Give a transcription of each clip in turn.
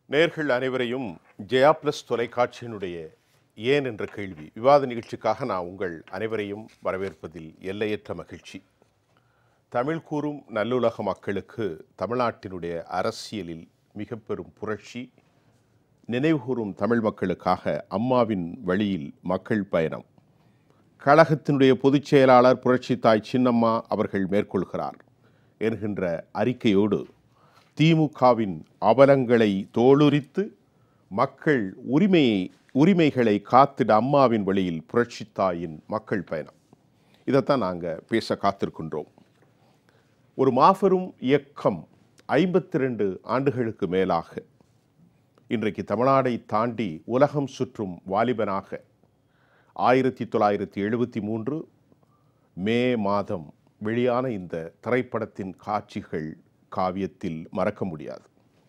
நேர்கள் அனைவரையும் ஜெயா பிளஸ் தொலைக்காட்சியினுடைய ஏன் என்ற கேள்வி விவாத நிகழ்ச்சிக்காக நான் உங்கள் அனைவரையும் வரவேற்பதில் எல்லையற்ற மகிழ்ச்சி தமிழ் கூறும் நல்லுலக மக்களுக்கு தமிழ்நாட்டினுடைய அரசியலில் மிக பெரும் புரட்சி நினைவுகூரும் தமிழ் மக்களுக்காக அம்மாவின் வழியில் மக்கள் பயணம் கழகத்தினுடைய பொதுச் செயலாளர் புரட்சி தாய் சின்னம்மா அவர்கள் மேற்கொள்கிறார் என்கின்ற அறிக்கையோடு திமுகவின் அவலங்களை தோலுரித்து மக்கள் உரிமையை உரிமைகளை காத்திட அம்மாவின் வழியில் புரட்சி தாயின் மக்கள் பயணம் இதைத்தான் நாங்கள் பேச காத்திருக்கின்றோம் ஒரு மாபெரும் இயக்கம் ஐம்பத்தி ரெண்டு ஆண்டுகளுக்கு மேலாக இன்றைக்கு தமிழ்நாடை தாண்டி உலகம் சுற்றும் வாலிபனாக ஆயிரத்தி தொள்ளாயிரத்தி எழுபத்தி மூன்று மே மாதம் வெளியான இந்த திரைப்படத்தின் காட்சிகள் காவியத்தில் மறக்க முடியாது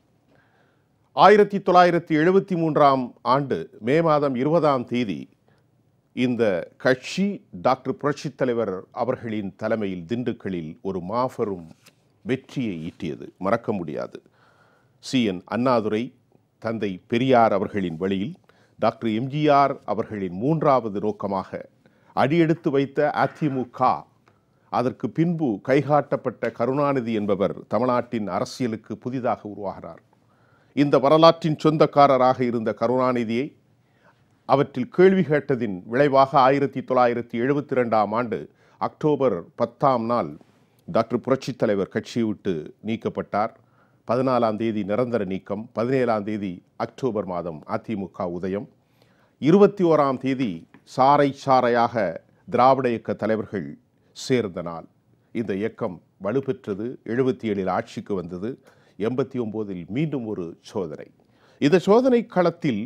ஆயிரத்தி தொள்ளாயிரத்தி எழுபத்தி மூன்றாம் ஆண்டு மே மாதம் இருபதாம் தேதி இந்த கட்சி டாக்டர் புரட்சித் தலைவர் அவர்களின் தலைமையில் திண்டுக்கல்லில் ஒரு மாபெரும் வெற்றியை ஈட்டியது மறக்க முடியாது சி என் அண்ணாதுரை தந்தை பெரியார் அவர்களின் வழியில் டாக்டர் எம்ஜிஆர் அவர்களின் மூன்றாவது நோக்கமாக அடியெடுத்து வைத்த அதிமுக அதற்கு பின்பு கைகாட்டப்பட்ட கருணாநிதி என்பவர் தமிழ்நாட்டின் அரசியலுக்கு புதிதாக உருவாகிறார் இந்த வரலாற்றின் சொந்தக்காரராக இருந்த கருணாநிதியை அவற்றில் கேள்வி கேட்டதின் விளைவாக ஆயிரத்தி தொள்ளாயிரத்தி எழுபத்தி ரெண்டாம் ஆண்டு அக்டோபர் பத்தாம் நாள் டாக்டர் புரட்சித் தலைவர் கட்சியை விட்டு நீக்கப்பட்டார் பதினாலாம் தேதி நிரந்தர நீக்கம் பதினேழாம் தேதி அக்டோபர் மாதம் அதிமுக உதயம் இருபத்தி ஓராம் தேதி சாறை சாறையாக திராவிட இயக்க தலைவர்கள் சேர்ந்த நாள் இந்த இயக்கம் வலுப்பெற்றது எழுபத்தி ஏழில் ஆட்சிக்கு வந்தது எண்பத்தி ஒம்போதில் மீண்டும் ஒரு சோதனை இந்த சோதனை களத்தில்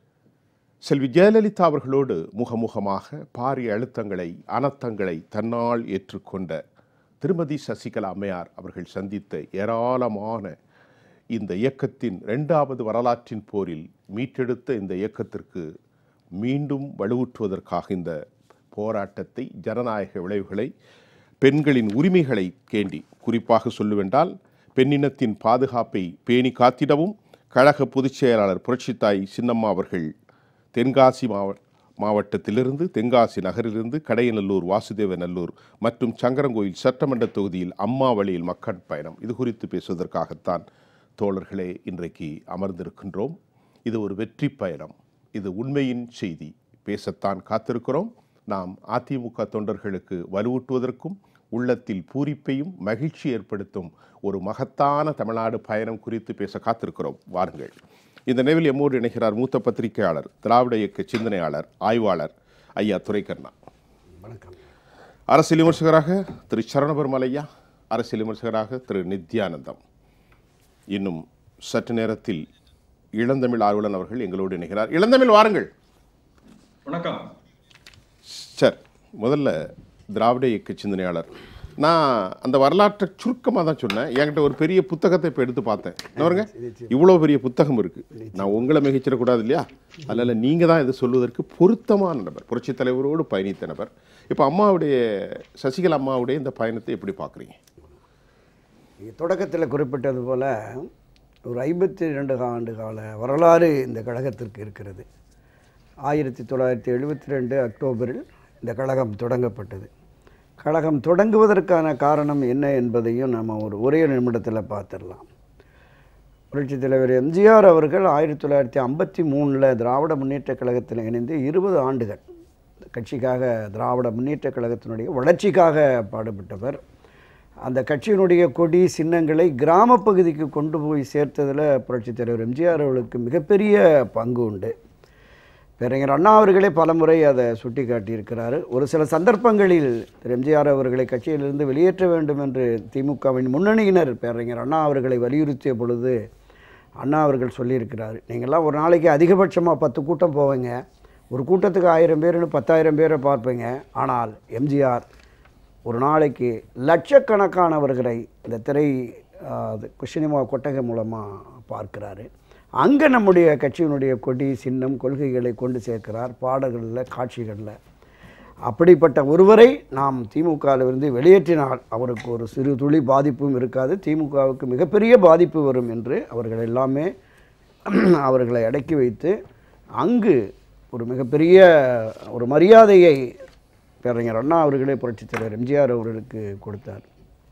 செல்வி ஜெயலலிதா அவர்களோடு முகமுகமாக பாரிய அழுத்தங்களை அனர்த்தங்களை தன்னால் ஏற்றுக்கொண்ட திருமதி சசிகலா அம்மையார் அவர்கள் சந்தித்த ஏராளமான இந்த இயக்கத்தின் இரண்டாவது வரலாற்றின் போரில் மீட்டெடுத்த இந்த இயக்கத்திற்கு மீண்டும் வலுவூற்றுவதற்காக இந்த போராட்டத்தை ஜனநாயக விளைவுகளை பெண்களின் உரிமைகளை கேண்டி குறிப்பாக சொல்லுவென்றால் பெண்ணினத்தின் பாதுகாப்பை பேணி காத்திடவும் கழக பொதுச் செயலாளர் புரட்சித்தாய் சின்னம்மா அவர்கள் தென்காசி மாவ மாவட்டத்திலிருந்து தென்காசி நகரிலிருந்து கடையநல்லூர் வாசுதேவ நல்லூர் மற்றும் சங்கரங்கோயில் சட்டமன்ற தொகுதியில் அம்மா வழியில் மக்கள் பயணம் இது குறித்து பேசுவதற்காகத்தான் தோழர்களே இன்றைக்கு அமர்ந்திருக்கின்றோம் இது ஒரு வெற்றி பயணம் இது உண்மையின் செய்தி பேசத்தான் காத்திருக்கிறோம் நாம் அதிமுக தொண்டர்களுக்கு வலுவூட்டுவதற்கும் உள்ளத்தில் பூரிப்பையும் மகிழ்ச்சி ஏற்படுத்தும் ஒரு மகத்தான தமிழ்நாடு பயணம் குறித்து பேச காத்திருக்கிறோம் வாருங்கள் இந்த நினைவில் எம்மோடு இணைகிறார் மூத்த பத்திரிகையாளர் திராவிட இயக்க சிந்தனையாளர் ஆய்வாளர் ஐயா துரைக்கண்ணா வணக்கம் அரசியல் விமர்சகராக திரு சரணபெருமல் ஐயா அரசியல் விமர்சகராக திரு நித்யானந்தம் இன்னும் சற்று நேரத்தில் இளந்தமிழ் ஆர்வலன் அவர்கள் எங்களோடு இணைகிறார் இளந்தமிழ் வாருங்கள் வணக்கம் சார் முதல்ல திராவிட இயக்க சிந்தனையாளர் நான் அந்த வரலாற்றை சுருக்கமாக தான் சொன்னேன் என்கிட்ட ஒரு பெரிய புத்தகத்தை இப்போ எடுத்து பார்த்தேன் பாருங்க இவ்வளோ பெரிய புத்தகம் இருக்குது நான் உங்களை மிகச்சிடக்கூடாது இல்லையா அதனால் நீங்கள் தான் இதை சொல்வதற்கு பொருத்தமான நபர் புரட்சித் தலைவரோடு பயணித்த நபர் இப்போ அம்மாவுடைய சசிகலா அம்மாவுடைய இந்த பயணத்தை எப்படி பார்க்குறீங்க நீங்கள் தொடக்கத்தில் குறிப்பிட்டது போல ஒரு ஐம்பத்தி ரெண்டு ஆண்டு கால வரலாறு இந்த கழகத்திற்கு இருக்கிறது ஆயிரத்தி தொள்ளாயிரத்தி எழுபத்தி ரெண்டு அக்டோபரில் இந்த கழகம் தொடங்கப்பட்டது கழகம் தொடங்குவதற்கான காரணம் என்ன என்பதையும் நம்ம ஒரு ஒரே நிமிடத்தில் பார்த்துடலாம் புரட்சித் தலைவர் எம்ஜிஆர் அவர்கள் ஆயிரத்தி தொள்ளாயிரத்தி ஐம்பத்தி மூணில் திராவிட முன்னேற்றக் கழகத்தில் இணைந்து இருபது ஆண்டுகள் கட்சிக்காக திராவிட முன்னேற்றக் கழகத்தினுடைய வளர்ச்சிக்காக பாடுபட்டவர் அந்த கட்சியினுடைய கொடி சின்னங்களை கிராம பகுதிக்கு கொண்டு போய் சேர்த்ததில் புரட்சித் தலைவர் எம்ஜிஆர் அவர்களுக்கு மிகப்பெரிய பங்கு உண்டு பேரறிஞர் அண்ணா அவர்களே பலமுறை அதை சுட்டி காட்டியிருக்கிறாரு ஒரு சில சந்தர்ப்பங்களில் திரு எம்ஜிஆர் அவர்களை கட்சியிலிருந்து வெளியேற்ற வேண்டும் என்று திமுகவின் முன்னணியினர் பேரறிஞர் அண்ணா அவர்களை வலியுறுத்திய பொழுது அண்ணா அவர்கள் சொல்லியிருக்கிறார் நீங்கள்லாம் ஒரு நாளைக்கு அதிகபட்சமாக பத்து கூட்டம் போவீங்க ஒரு கூட்டத்துக்கு ஆயிரம் பேர்னு பத்தாயிரம் பேரை பார்ப்பீங்க ஆனால் எம்ஜிஆர் ஒரு நாளைக்கு லட்சக்கணக்கானவர்களை இந்த திரை சினிமா கொட்டகை மூலமாக பார்க்கிறாரு அங்கே நம்முடைய கட்சியினுடைய கொடி சின்னம் கொள்கைகளை கொண்டு சேர்க்கிறார் பாடல்களில் காட்சிகளில் அப்படிப்பட்ட ஒருவரை நாம் திமுகவிலிருந்து வெளியேற்றினால் அவருக்கு ஒரு சிறு துளி பாதிப்பும் இருக்காது திமுகவுக்கு மிகப்பெரிய பாதிப்பு வரும் என்று அவர்கள் எல்லாமே அவர்களை அடக்கி வைத்து அங்கு ஒரு மிகப்பெரிய ஒரு மரியாதையை பேரறிஞர் அண்ணா அவர்களே புரட்சித் தலைவர் எம்ஜிஆர் அவர்களுக்கு கொடுத்தார்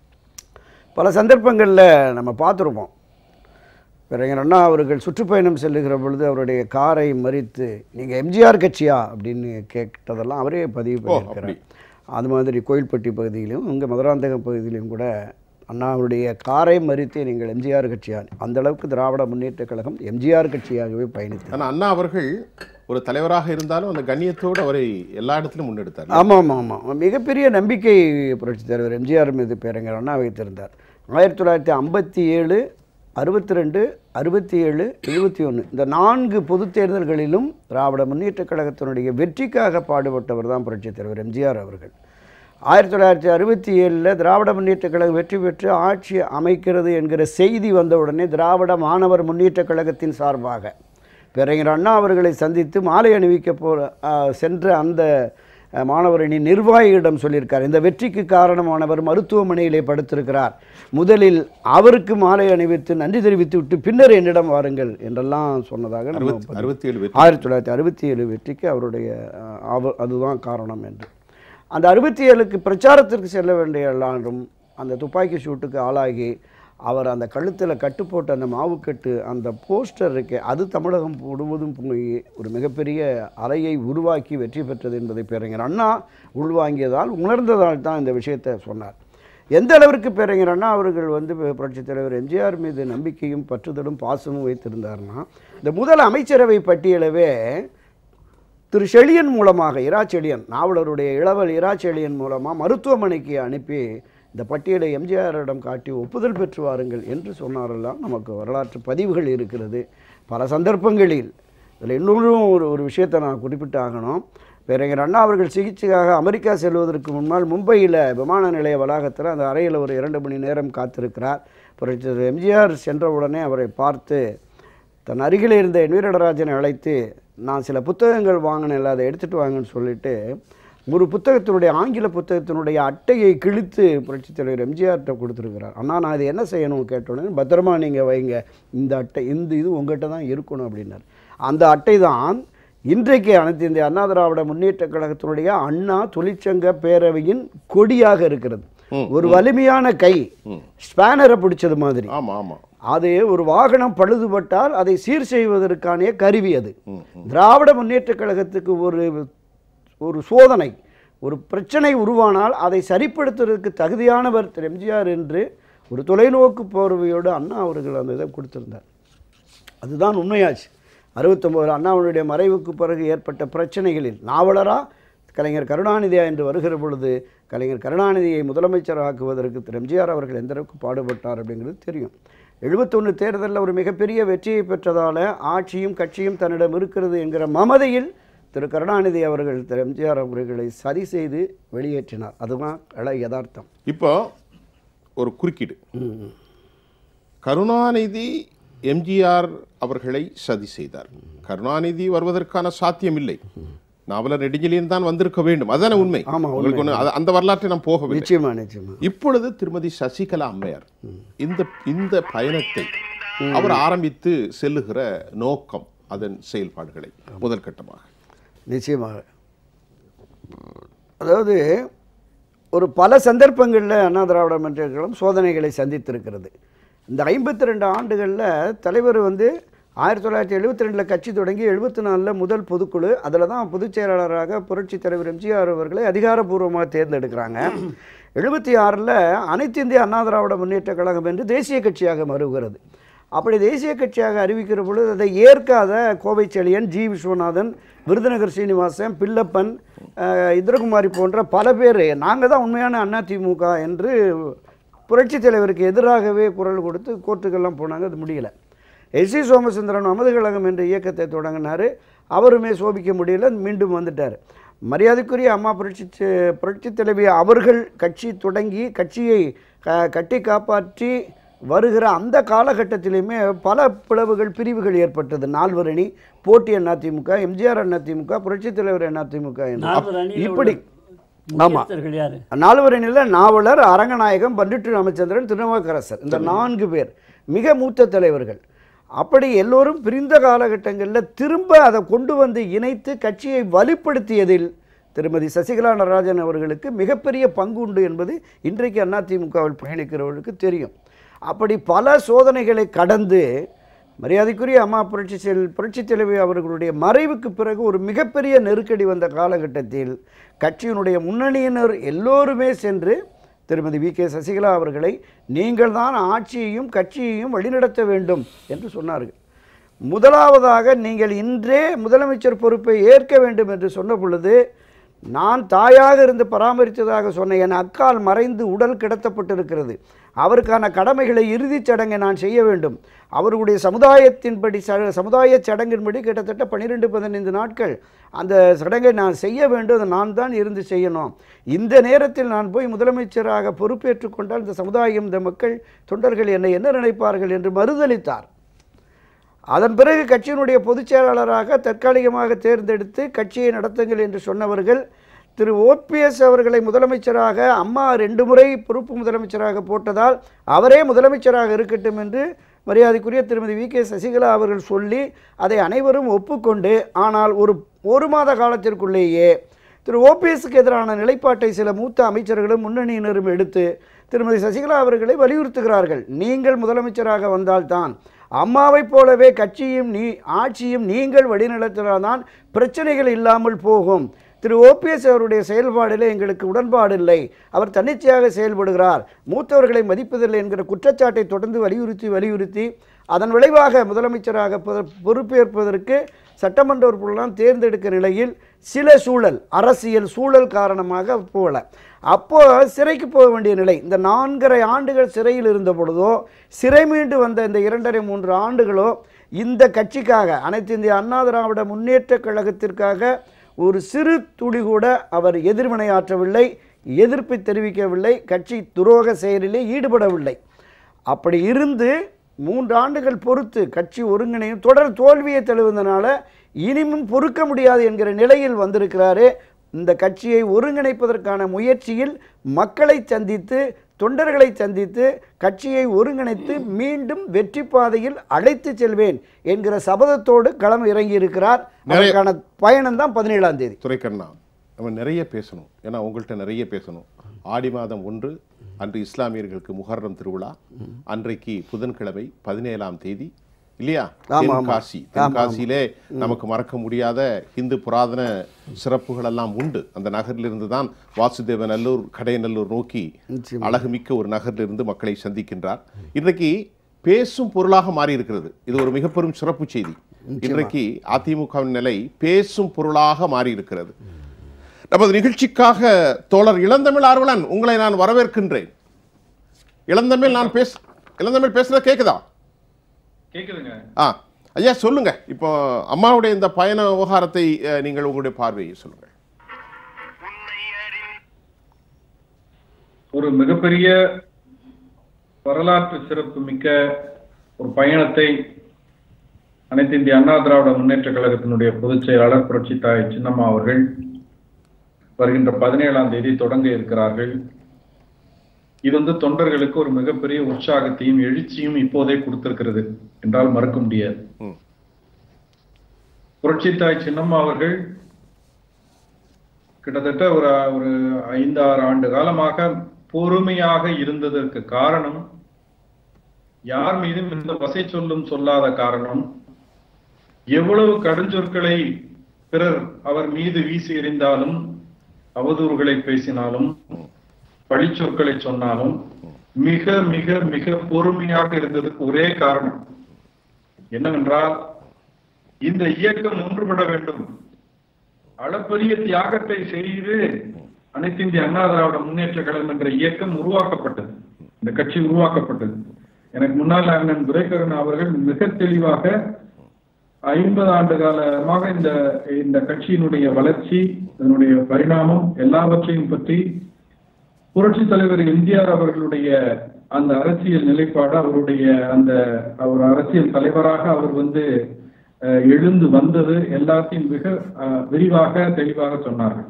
பல சந்தர்ப்பங்களில் நம்ம பார்த்துருப்போம் பேரறிஞர் அண்ணா அவர்கள் சுற்றுப்பயணம் செல்லுகிற பொழுது அவருடைய காரை மறித்து நீங்கள் எம்ஜிஆர் கட்சியா அப்படின்னு கேட்டதெல்லாம் அவரே பதிவு பண்ணியிருக்கிறார் அது மாதிரி கோயில்பட்டி பகுதியிலும் இங்கே மதுராந்தகம் பகுதியிலும் கூட அண்ணாவுடைய காரை மறித்து நீங்கள் எம்ஜிஆர் கட்சியா அந்த அளவுக்கு திராவிட முன்னேற்ற கழகம் எம்ஜிஆர் கட்சியாகவே பயணித்தது ஆனா அண்ணா அவர்கள் ஒரு தலைவராக இருந்தாலும் அந்த கண்ணியத்தோடு அவரை எல்லா இடத்திலும் முன்னெடுத்தார் ஆமாம் ஆமாம் ஆமாம் மிகப்பெரிய நம்பிக்கை புரட்சித் தலைவர் எம்ஜிஆர் மீது பேரறிஞர் அண்ணா வைத்திருந்தார் ஆயிரத்தி தொள்ளாயிரத்தி ஐம்பத்தி ஏழு அறுபத்தி ரெண்டு அறுபத்தி ஏழு எழுபத்தி ஒன்று இந்த நான்கு பொதுத் தேர்தல்களிலும் திராவிட முன்னேற்றக் கழகத்தினுடைய வெற்றிக்காக பாடுபட்டவர் தான் புரட்சித் தலைவர் எம்ஜிஆர் அவர்கள் ஆயிரத்தி தொள்ளாயிரத்தி அறுபத்தி ஏழில் திராவிட முன்னேற்றக் கழகம் வெற்றி பெற்று ஆட்சி அமைக்கிறது என்கிற செய்தி வந்தவுடனே திராவிட மாணவர் முன்னேற்றக் கழகத்தின் சார்பாக பேரறிஞர் அண்ணா அவர்களை சந்தித்து மாலை அணிவிக்க போ ஆ, சென்ற அந்த அ, மாணவரணி நிர்வாகியிடம் சொல்லியிருக்கார் இந்த வெற்றிக்கு காரணமானவர் மருத்துவமனையிலே படுத்திருக்கிறார் முதலில் அவருக்கு மாலை அணிவித்து நன்றி தெரிவித்து விட்டு பின்னர் என்னிடம் வாருங்கள் என்றெல்லாம் சொன்னதாக நம்ம அறுபத்தி அறுபத்தி ஏழு வெற்றி ஆயிரத்தி தொள்ளாயிரத்தி அறுபத்தி ஏழு வெற்றிக்கு அவருடைய அஹ், அவ அதுதான் காரணம் என்று அந்த அறுபத்தி ஏழுக்கு பிரச்சாரத்திற்கு செல்ல வேண்டிய எல்லாரும் அந்த துப்பாக்கி சூட்டுக்கு ஆளாகி அவர் அந்த கழுத்தில் கட்டு போட்ட அந்த மாவுக்கட்டு அந்த போஸ்டர் இருக்கே அது தமிழகம் முழுவதும் போய் ஒரு மிகப்பெரிய அலையை உருவாக்கி வெற்றி பெற்றது என்பதை பேரறிஞர் அண்ணா உள்வாங்கியதால் உணர்ந்ததால் தான் இந்த விஷயத்தை சொன்னார் எந்த அளவிற்கு பேரறிஞர் அண்ணா அவர்கள் வந்து பு- புரட்சித் தலைவர் எம்ஜிஆர் மீது நம்பிக்கையும் பற்றுதலும் பாசமும் வைத்திருந்தார்னா இந்த முதல் அமைச்சரவை பட்டியலவே திரு செழியன் மூலமாக இரா செழியன் நாவலருடைய இளவல் இரா செழியன் மூலமாக மருத்துவமனைக்கு அனுப்பி இந்த பட்டியலை எம்ஜிஆரிடம் காட்டி ஒப்புதல் பெற்று வாருங்கள் என்று சொன்னாரெல்லாம் நமக்கு வரலாற்று பதிவுகள் இருக்கிறது பல சந்தர்ப்பங்களில் இதில் இன்னொரும் ஒரு ஒரு விஷயத்தை நான் குறிப்பிட்டு ஆகணும் பேரறிஞர் அண்ணா அவர்கள் சிகிச்சைக்காக அமெரிக்கா செல்வதற்கு முன்னால் மும்பையில் விமான நிலைய வளாகத்தில் அந்த அறையில் ஒரு இரண்டு மணி நேரம் காத்திருக்கிறார் புரட்சித்தலைவர் எம்ஜிஆர் சென்றவுடனே அவரை பார்த்து தன் அருகில் இருந்த என் வீரடராஜனை அழைத்து நான் சில புத்தகங்கள் வாங்கினேன் அதை எடுத்துகிட்டு வாங்கன்னு சொல்லிட்டு ஒரு புத்தகத்தினுடைய ஆங்கில புத்தகத்தினுடைய அட்டையை கிழித்து புரட்சித் தலைவர் எம்ஜிஆர்கிட்ட கொடுத்துருக்கிறார் அண்ணா நான் இது என்ன செய்யணும் கேட்டோடனே பத்திரமா நீங்கள் வைங்க இந்த அட்டை இந்த இது உங்கள்கிட்ட தான் இருக்கணும் அப்படின்னார் அந்த அட்டை தான் இன்றைக்கு அனைத்து இந்திய அண்ணா திராவிட முன்னேற்ற கழகத்தினுடைய அண்ணா தொழிற்சங்க பேரவையின் கொடியாக இருக்கிறது ஒரு வலிமையான கை ஸ்பேனரை பிடிச்சது மாதிரி ஆமா ஆமா அது ஒரு வாகனம் பழுதுபட்டால் அதை சீர் செய்வதற்கான கருவி அது திராவிட முன்னேற்றக் கழகத்துக்கு ஒரு ஒரு சோதனை ஒரு பிரச்சனை உருவானால் அதை சரிப்படுத்துவதற்கு தகுதியானவர் திரு எம்ஜிஆர் என்று ஒரு தொலைநோக்கு பார்வையோடு அண்ணா அவர்கள் அந்த இதை கொடுத்திருந்தார் அதுதான் உண்மையாச்சு அறுபத்தொம்போது அண்ணாவுடைய மறைவுக்கு பிறகு ஏற்பட்ட பிரச்சனைகளில் நாவலரா கலைஞர் கருணாநிதியா என்று வருகிற பொழுது கலைஞர் கருணாநிதியை முதலமைச்சராக்குவதற்கு திரு எம்ஜிஆர் அவர்கள் எந்த அளவுக்கு பாடுபட்டார் அப்படிங்கிறது தெரியும் எழுபத்தொன்று தேர்தலில் ஒரு மிகப்பெரிய வெற்றியை பெற்றதால் ஆட்சியும் கட்சியும் தன்னிடம் இருக்கிறது என்கிற மமதையில் திரு கருணாநிதி அவர்கள் திரு எம்ஜிஆர் அவர்களை சரி செய்து வெளியேற்றினார் அதுதான் கள யதார்த்தம் இப்போ ஒரு குறுக்கீடு கருணாநிதி எம்ஜிஆர் அவர்களை சதி செய்தார் கருணாநிதி வருவதற்கான சாத்தியம் இல்லை நாவலர் நெடுஞ்செழியன் தான் வந்திருக்க வேண்டும் அதுதானே உண்மை ஆமா, உண்மை. உங்களுக்கு ஒண்ணு- அது- அந்த வரலாற்றை நாம் போகவில்லை நிச்சயமா நிச்சயமா இப்பொழுது திருமதி சசிகலா அம்மையார் இந்த இந்த பயணத்தை அவர் ஆரம்பித்து செல்லுகிற நோக்கம் அதன் செயல்பாடுகளை முதல் கட்டமாக நிச்சயமாக அதாவது ஒரு பல சந்தர்ப்பங்களில் அண்ணா திராவிட முன்னேற்ற கழகம் சோதனைகளை சந்தித்திருக்கிறது இந்த ஐம்பத்தி ரெண்டு ஆண்டுகளில் தலைவர் வந்து ஆயிரத்தி தொள்ளாயிரத்தி எழுபத்தி ரெண்டில் கட்சி தொடங்கி எழுபத்தி நாலில் முதல் பொதுக்குழு அதில் தான் பொதுச் செயலாளராக புரட்சித் தலைவர் எம்ஜிஆர் அவர்களை அதிகாரப்பூர்வமாக தேர்ந்தெடுக்கிறாங்க எழுபத்தி ஆறில் அனைத்து இந்திய அண்ணா திராவிட முன்னேற்ற கழகம் என்று தேசிய கட்சியாக மறுகிறது அப்படி தேசிய கட்சியாக அறிவிக்கிற பொழுது அதை ஏற்காத கோவை செழியன் ஜி விஸ்வநாதன் விருதுநகர் சீனிவாசன் பிள்ளப்பன் அஹ், இந்திரகுமாரி போன்ற பல பேர் நாங்கள் தான் உண்மையான அதிமுக என்று புரட்சித் தலைவருக்கு எதிராகவே குரல் கொடுத்து கோர்ட்டுக்கெல்லாம் போனாங்க அது முடியல எஸ் சி சோமசுந்தரன் நமது கழகம் என்ற இயக்கத்தை தொடங்கினார் அவருமே சோபிக்க முடியல மீண்டும் வந்துட்டார் மரியாதைக்குரிய அம்மா புரட்சி செ- புரட்சித் தலைவி அவர்கள் கட்சி தொடங்கி கட்சியை க கட்டி காப்பாற்றி வருகிற அந்த காலகட்டத்திலையுமே பல பிளவுகள் பிரிவுகள் ஏற்பட்டது நால்வர் அணி போட்டி அதிமுக எம்ஜிஆர் அதிமுக புரட்சித் தலைவர் அதிமுக என்று நால்வர் அணியில இப்படி உள்ள ஆமா முக்கியஸ்தர்கள் யாரு நால்வர் அணியில் நாவலர் அரங்கநாயகம் பண்டிட்டு ராமச்சந்திரன் திருநாவுக்கரசர் இந்த நான்கு பேர் மிக மூத்த தலைவர்கள் அப்படி எல்லோரும் பிரிந்த காலகட்டங்களில் திரும்ப அதை கொண்டு வந்து இணைத்து கட்சியை வலுப்படுத்தியதில் திருமதி சசிகலா நடராஜன் அவர்களுக்கு மிகப்பெரிய பங்கு உண்டு என்பது இன்றைக்கு அதிமுகவில் பயணிக்கிறவர்களுக்கு தெரியும் அப்படி பல சோதனைகளை கடந்து மரியாதைக்குரிய அம்மா புரட்சி செல் புரட்சி தலைவி அவர்களுடைய மறைவுக்கு பிறகு ஒரு மிகப்பெரிய நெருக்கடி வந்த காலகட்டத்தில் கட்சியினுடைய முன்னணியினர் எல்லோருமே சென்று திருமதி வி கே சசிகலா அவர்களை நீங்கள் தான் ஆட்சியையும் கட்சியையும் வழிநடத்த வேண்டும் என்று சொன்னார்கள் முதலாவதாக நீங்கள் இன்றே முதலமைச்சர் பொறுப்பை ஏற்க வேண்டும் என்று சொன்ன பொழுது நான் தாயாக இருந்து பராமரித்ததாக சொன்ன என் அக்கால் மறைந்து உடல் கிடத்தப்பட்டிருக்கிறது அவருக்கான கடமைகளை இறுதிச் சடங்கை நான் செய்ய வேண்டும் அவர்களுடைய சமுதாயத்தின்படி ச சமுதாய சடங்கின்படி கிட்டத்தட்ட பன்னிரெண்டு பதினைந்து நாட்கள் அந்த சடங்கை நான் செய்ய வேண்டும் அதை நான் தான் இருந்து செய்யணும் இந்த நேரத்தில் நான் போய் முதலமைச்சராக பொறுப்பேற்றுக் கொண்டால் இந்த சமுதாயம் இந்த மக்கள் தொண்டர்கள் என்னை என்ன நினைப்பார்கள் என்று மறுதளித்தார் அதன் பிறகு கட்சியினுடைய பொதுச் செயலாளராக தற்காலிகமாக தேர்ந்தெடுத்து கட்சியை நடத்துங்கள் என்று சொன்னவர்கள் திரு ஓபிஎஸ் அவர்களை முதலமைச்சராக அம்மா ரெண்டு முறை பொறுப்பு முதலமைச்சராக போட்டதால் அவரே முதலமைச்சராக இருக்கட்டும் என்று மரியாதைக்குரிய திருமதி வி கே சசிகலா அவர்கள் சொல்லி அதை அனைவரும் ஒப்புக்கொண்டு ஆனால் ஒரு ஒரு மாத காலத்திற்குள்ளேயே திரு ஓபிஎஸ்க்கு எதிரான நிலைப்பாட்டை சில மூத்த அமைச்சர்களும் முன்னணியினரும் எடுத்து திருமதி சசிகலா அவர்களை வலியுறுத்துகிறார்கள் நீங்கள் முதலமைச்சராக வந்தால்தான் அம்மாவைப் போலவே கட்சியும் நீ ஆட்சியும் நீங்கள் வழிநடத்தினால்தான் பிரச்சனைகள் இல்லாமல் போகும் திரு ஓபிஎஸ் அவருடைய செயல்பாடில் எங்களுக்கு உடன்பாடு இல்லை அவர் தன்னிச்சையாக செயல்படுகிறார் மூத்தவர்களை மதிப்பதில்லை என்கிற குற்றச்சாட்டை தொடர்ந்து வலியுறுத்தி வலியுறுத்தி அதன் விளைவாக முதலமைச்சராக பொ- பொறுப்பேற்பதற்கு சட்டமன்ற உறுப்பினர்களாம் தேர்ந்தெடுக்க நிலையில் சில சூழல் அரசியல் சூழல் காரணமாக போகல அப்போ சிறைக்கு போக வேண்டிய நிலை இந்த நான்கரை ஆண்டுகள் சிறையில் இருந்த பொழுதோ சிறை மீண்டு வந்த இந்த இரண்டரை மூன்று ஆண்டுகளோ இந்த கட்சிக்காக அனைத்து இந்திய அண்ணா திராவிட முன்னேற்ற கழகத்திற்காக ஒரு சிறு துளி கூட அவர் எதிர்வினையாற்றவில்லை எதிர்ப்பை தெரிவிக்கவில்லை கட்சி துரோக செயலிலே ஈடுபடவில்லை அப்படி இருந்து மூன்று ஆண்டுகள் பொறுத்து கட்சி ஒருங்கிணையும் தொடர் தோல்வியை தழுவுனதுனால இனிமும் பொறுக்க முடியாது என்கிற நிலையில் வந்திருக்கிறாரு இந்த கட்சியை ஒருங்கிணைப்பதற்கான முயற்சியில் மக்களை சந்தித்து தொண்டர்களை சந்தித்து கட்சியை ஒருங்கிணைத்து மீண்டும் வெற்றி பாதையில் அழைத்து செல்வேன் என்கிற சபதத்தோடு களம் இறங்கி இருக்கிறார் அதற்கான பயணம் தான் பதினேழாம் தேதி துரைக்கண்ணா நம்ம நிறைய பேசணும் ஏன்னா உங்கள்கிட்ட நிறைய பேசணும் ஆடி மாதம் ஒன்று அன்று இஸ்லாமியர்களுக்கு முஹர்ரம் திருவிழா அன்றைக்கு புதன்கிழமை பதினேழாம் தேதி இல்லையா ஆமா, ஆமா. தென்காசி தென்காசியிலே நமக்கு மறக்க முடியாத இந்து புராதன சிறப்புகள் எல்லாம் உண்டு அந்த நகரிலிருந்து தான் வாசுதேவ நல்லூர் கடையநல்லூர் நோக்கி நிச்சயமா. அழகுமிக்க ஒரு நகரிலிருந்து மக்களை சந்திக்கின்றார் இன்றைக்கு பேசும் பொருளாக மாறி இருக்கிறது இது ஒரு மிக பெரும் சிறப்பு செய்தி இன்றைக்கு அதிமுகவின் நிலை பேசும் பொருளாக மாறி இருக்கிறது நமது நிகழ்ச்சிக்காக தோழர் இளந்தமிழ் ஆர்வலன் உங்களை நான் வரவேற்கின்றேன் இளந்தமிழ் நான் பேச இளந்தமிழ் பேசுறது கேக்குதா கேக்குதுங்க ஆ ஐயா சொல்லுங்க இப்போ அம்மாவுடைய இந்த பயண விவகாரத்தை அஹ், நீங்கள் உங்களுடைய பார்வையை சொல்லுங்க ஒரு மிகப்பெரிய வரலாற்று சிறப்பு மிக்க ஒரு பயணத்தை அனைத்து இந்திய அண்ணா திராவிட முன்னேற்ற கழகத்தினுடைய பொதுச் செயலாளர் புரட்சி தாய் சின்னம்மா அவர்கள் வருகின்ற பதினேழாம் தேதி தொடங்க இருக்கிறார்கள் இது வந்து தொண்டர்களுக்கு ஒரு மிகப்பெரிய உற்சாகத்தையும் எழுச்சியும் இப்போதே கொடுத்திருக்கிறது என்றால் மறுக்க முடியாது ம். புரட்சி தாய் சின்னம்மா அவர்கள் கிட்டத்தட்ட ஒரு ஒரு ஐந்து ஆறு ஆண்டு காலமாக பொறுமையாக இருந்ததற்கு காரணம் யார் மீதும் இந்த வசை சொல்லும் சொல்லாத காரணம் எவ்வளவு கடுஞ்சொற்களை பிறர் அவர் மீது வீசி எறிந்தாலும் அவதூறுகளை பேசினாலும் பழிச்சொற்களை சொன்னாலும் மிக மிக மிக பொறுமையாக இருந்ததுக்கு ஒரே காரணம் என்னவென்றால் இந்த இயக்கம் ஒன்றுபட வேண்டும் அளப்பரிய தியாகத்தை செய்து அனைத்து இந்திய அண்ணா திராவிட முன்னேற்ற கழகம் என்ற இயக்கம் உருவாக்கப்பட்டது இந்த கட்சி உருவாக்கப்பட்டது எனக்கு முன்னால் அண்ணன் துரைக்கருண் அவர்கள் மிக தெளிவாக ஐம்பது ஆண்டு காலமாக இந்த இந்த கட்சியினுடைய வளர்ச்சி இதனுடைய பரிணாமம் எல்லாவற்றையும் பற்றி புரட்சி தலைவர் எம்ஜிஆர் அவர்களுடைய அந்த அரசியல் நிலைப்பாடு அவருடைய அந்த அவர் அரசியல் தலைவராக அவர் வந்து அஹ், எழுந்து வந்தது எல்லாத்தையும் மிக அஹ், விரிவாக தெளிவாக சொன்னார்கள்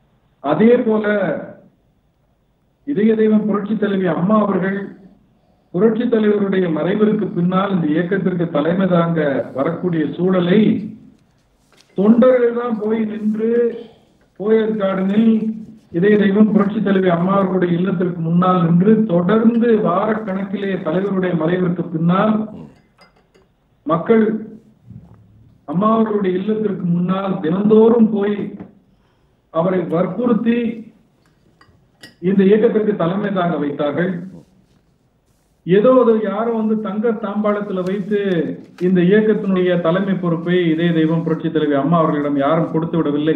அதே போல இதய தெய்வம் புரட்சி தலைவி அம்மா அவர்கள் புரட்சி தலைவருடைய மறைவிற்கு பின்னால் இந்த இயக்கத்திற்கு தலைமை தாங்க வரக்கூடிய சூழலை தொண்டர்கள் தான் போய் நின்று போயர் கார்டனில் இதய தெய்வம் புரட்சி தலைவி அம்மா அவர்களுடைய இல்லத்திற்கு முன்னால் நின்று தொடர்ந்து வாரக்கணக்கிலே தலைவருடைய மறைவிற்கு பின்னால் மக்கள் அம்மா அவர்களுடைய இல்லத்திற்கு முன்னால் தினந்தோறும் போய் அவரை வற்புறுத்தி இந்த இயக்கத்திற்கு தலைமை தாங்க வைத்தார்கள் ஏதோ அது யாரோ வந்து தங்க தாம்பாளத்துல வைத்து இந்த இயக்கத்தினுடைய தலைமை பொறுப்பை இதே தெய்வம் புரட்சி தலைவி அம்மா அவர்களிடம் யாரும் கொடுத்து விடவில்லை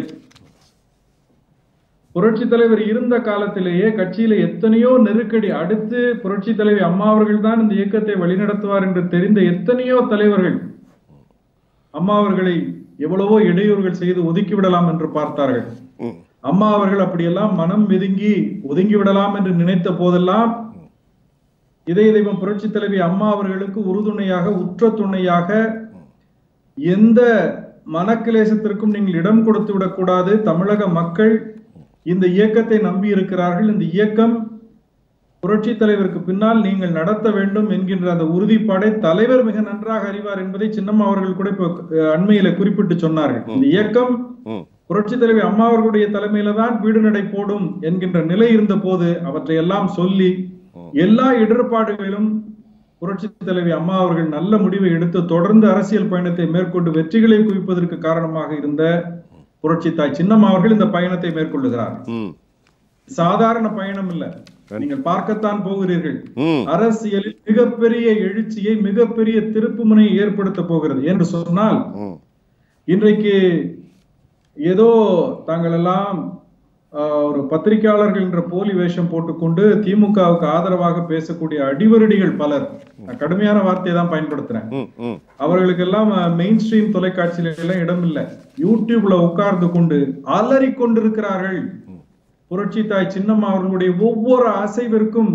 புரட்சி தலைவர் இருந்த காலத்திலேயே கட்சியில எத்தனையோ நெருக்கடி அடுத்து புரட்சி தலைவி அம்மா அவர்கள் தான் இந்த இயக்கத்தை வழிநடத்துவார் என்று தெரிந்த எத்தனையோ தலைவர்கள் அம்மா அவர்களை எவ்வளவோ இடையூறுகள் செய்து ஒதுக்கி விடலாம் என்று பார்த்தார்கள் ம் அம்மா அவர்கள் அப்படியெல்லாம் மனம் வெதுங்கி ஒதுங்கி விடலாம் என்று நினைத்த போதெல்லாம் இதய தெய்வம் புரட்சி தலைவி அம்மா அவர்களுக்கு உறுதுணையாக உற்ற துணையாக எந்த மனக்கிலேசத்திற்கும் நீங்கள் இடம் கொடுத்து விடக்கூடாது தமிழக மக்கள் இந்த இயக்கத்தை நம்பி இருக்கிறார்கள் இந்த இயக்கம் புரட்சி தலைவருக்கு பின்னால் நீங்கள் நடத்த வேண்டும் என்கின்ற அந்த உறுதிப்பாடை தலைவர் மிக நன்றாக அறிவார் என்பதை சின்னம்மா அவர்கள் கூட இப்போ அஹ், அண்மையில குறிப்பிட்டு சொன்னார்கள் இந்த இயக்கம் ம் புரட்சி தலைவி அம்மா அவர்களுடைய தலைமையில தான் வீடு நடை போடும் என்கின்ற நிலை இருந்த போது அவற்றை எல்லாம் சொல்லி எல்லா இடர்பாடுகளிலும் புரட்சி தலைவி அம்மா அவர்கள் நல்ல முடிவை எடுத்து தொடர்ந்து அரசியல் பயணத்தை மேற்கொண்டு வெற்றிகளை குவிப்பதற்கு காரணமாக இருந்த புரட்சி தாய் சின்னம்மா அவர்கள் இந்த பயணத்தை மேற்கொள்ளுகிறார் ம் சாதாரண பயணம் இல்ல நீங்கள் பார்க்கத்தான் போகிறீர்கள் ம் அரசியலில் மிகப்பெரிய எழுச்சியை மிகப்பெரிய திருப்புமுனையை ஏற்படுத்த போகிறது என்று சொன்னால் ம் இன்றைக்கு ஏதோ தாங்கள் எல்லாம் ஆஹ், ஒரு பத்திரிகையாளர்கள் என்ற போலி வேஷம் போட்டுக்கொண்டு திமுகவுக்கு ஆதரவாக பேசக்கூடிய அடிவருடிகள் பலர் நான் கடுமையான வார்த்தையை தான் பயன்படுத்துறேன் ம் ம் அவர்களுக்கெல்லாம் மெயின் ஸ்ட்ரீம் தொலைக்காட்சியில எல்லாம் இடம் இல்லை யூடியூப்ல உட்கார்ந்து கொண்டு அலறி கொண்டிருக்கிறார்கள் புரட்சி தாய் சின்னம்மா அவர்களுடைய ஒவ்வொரு அசைவிற்கும்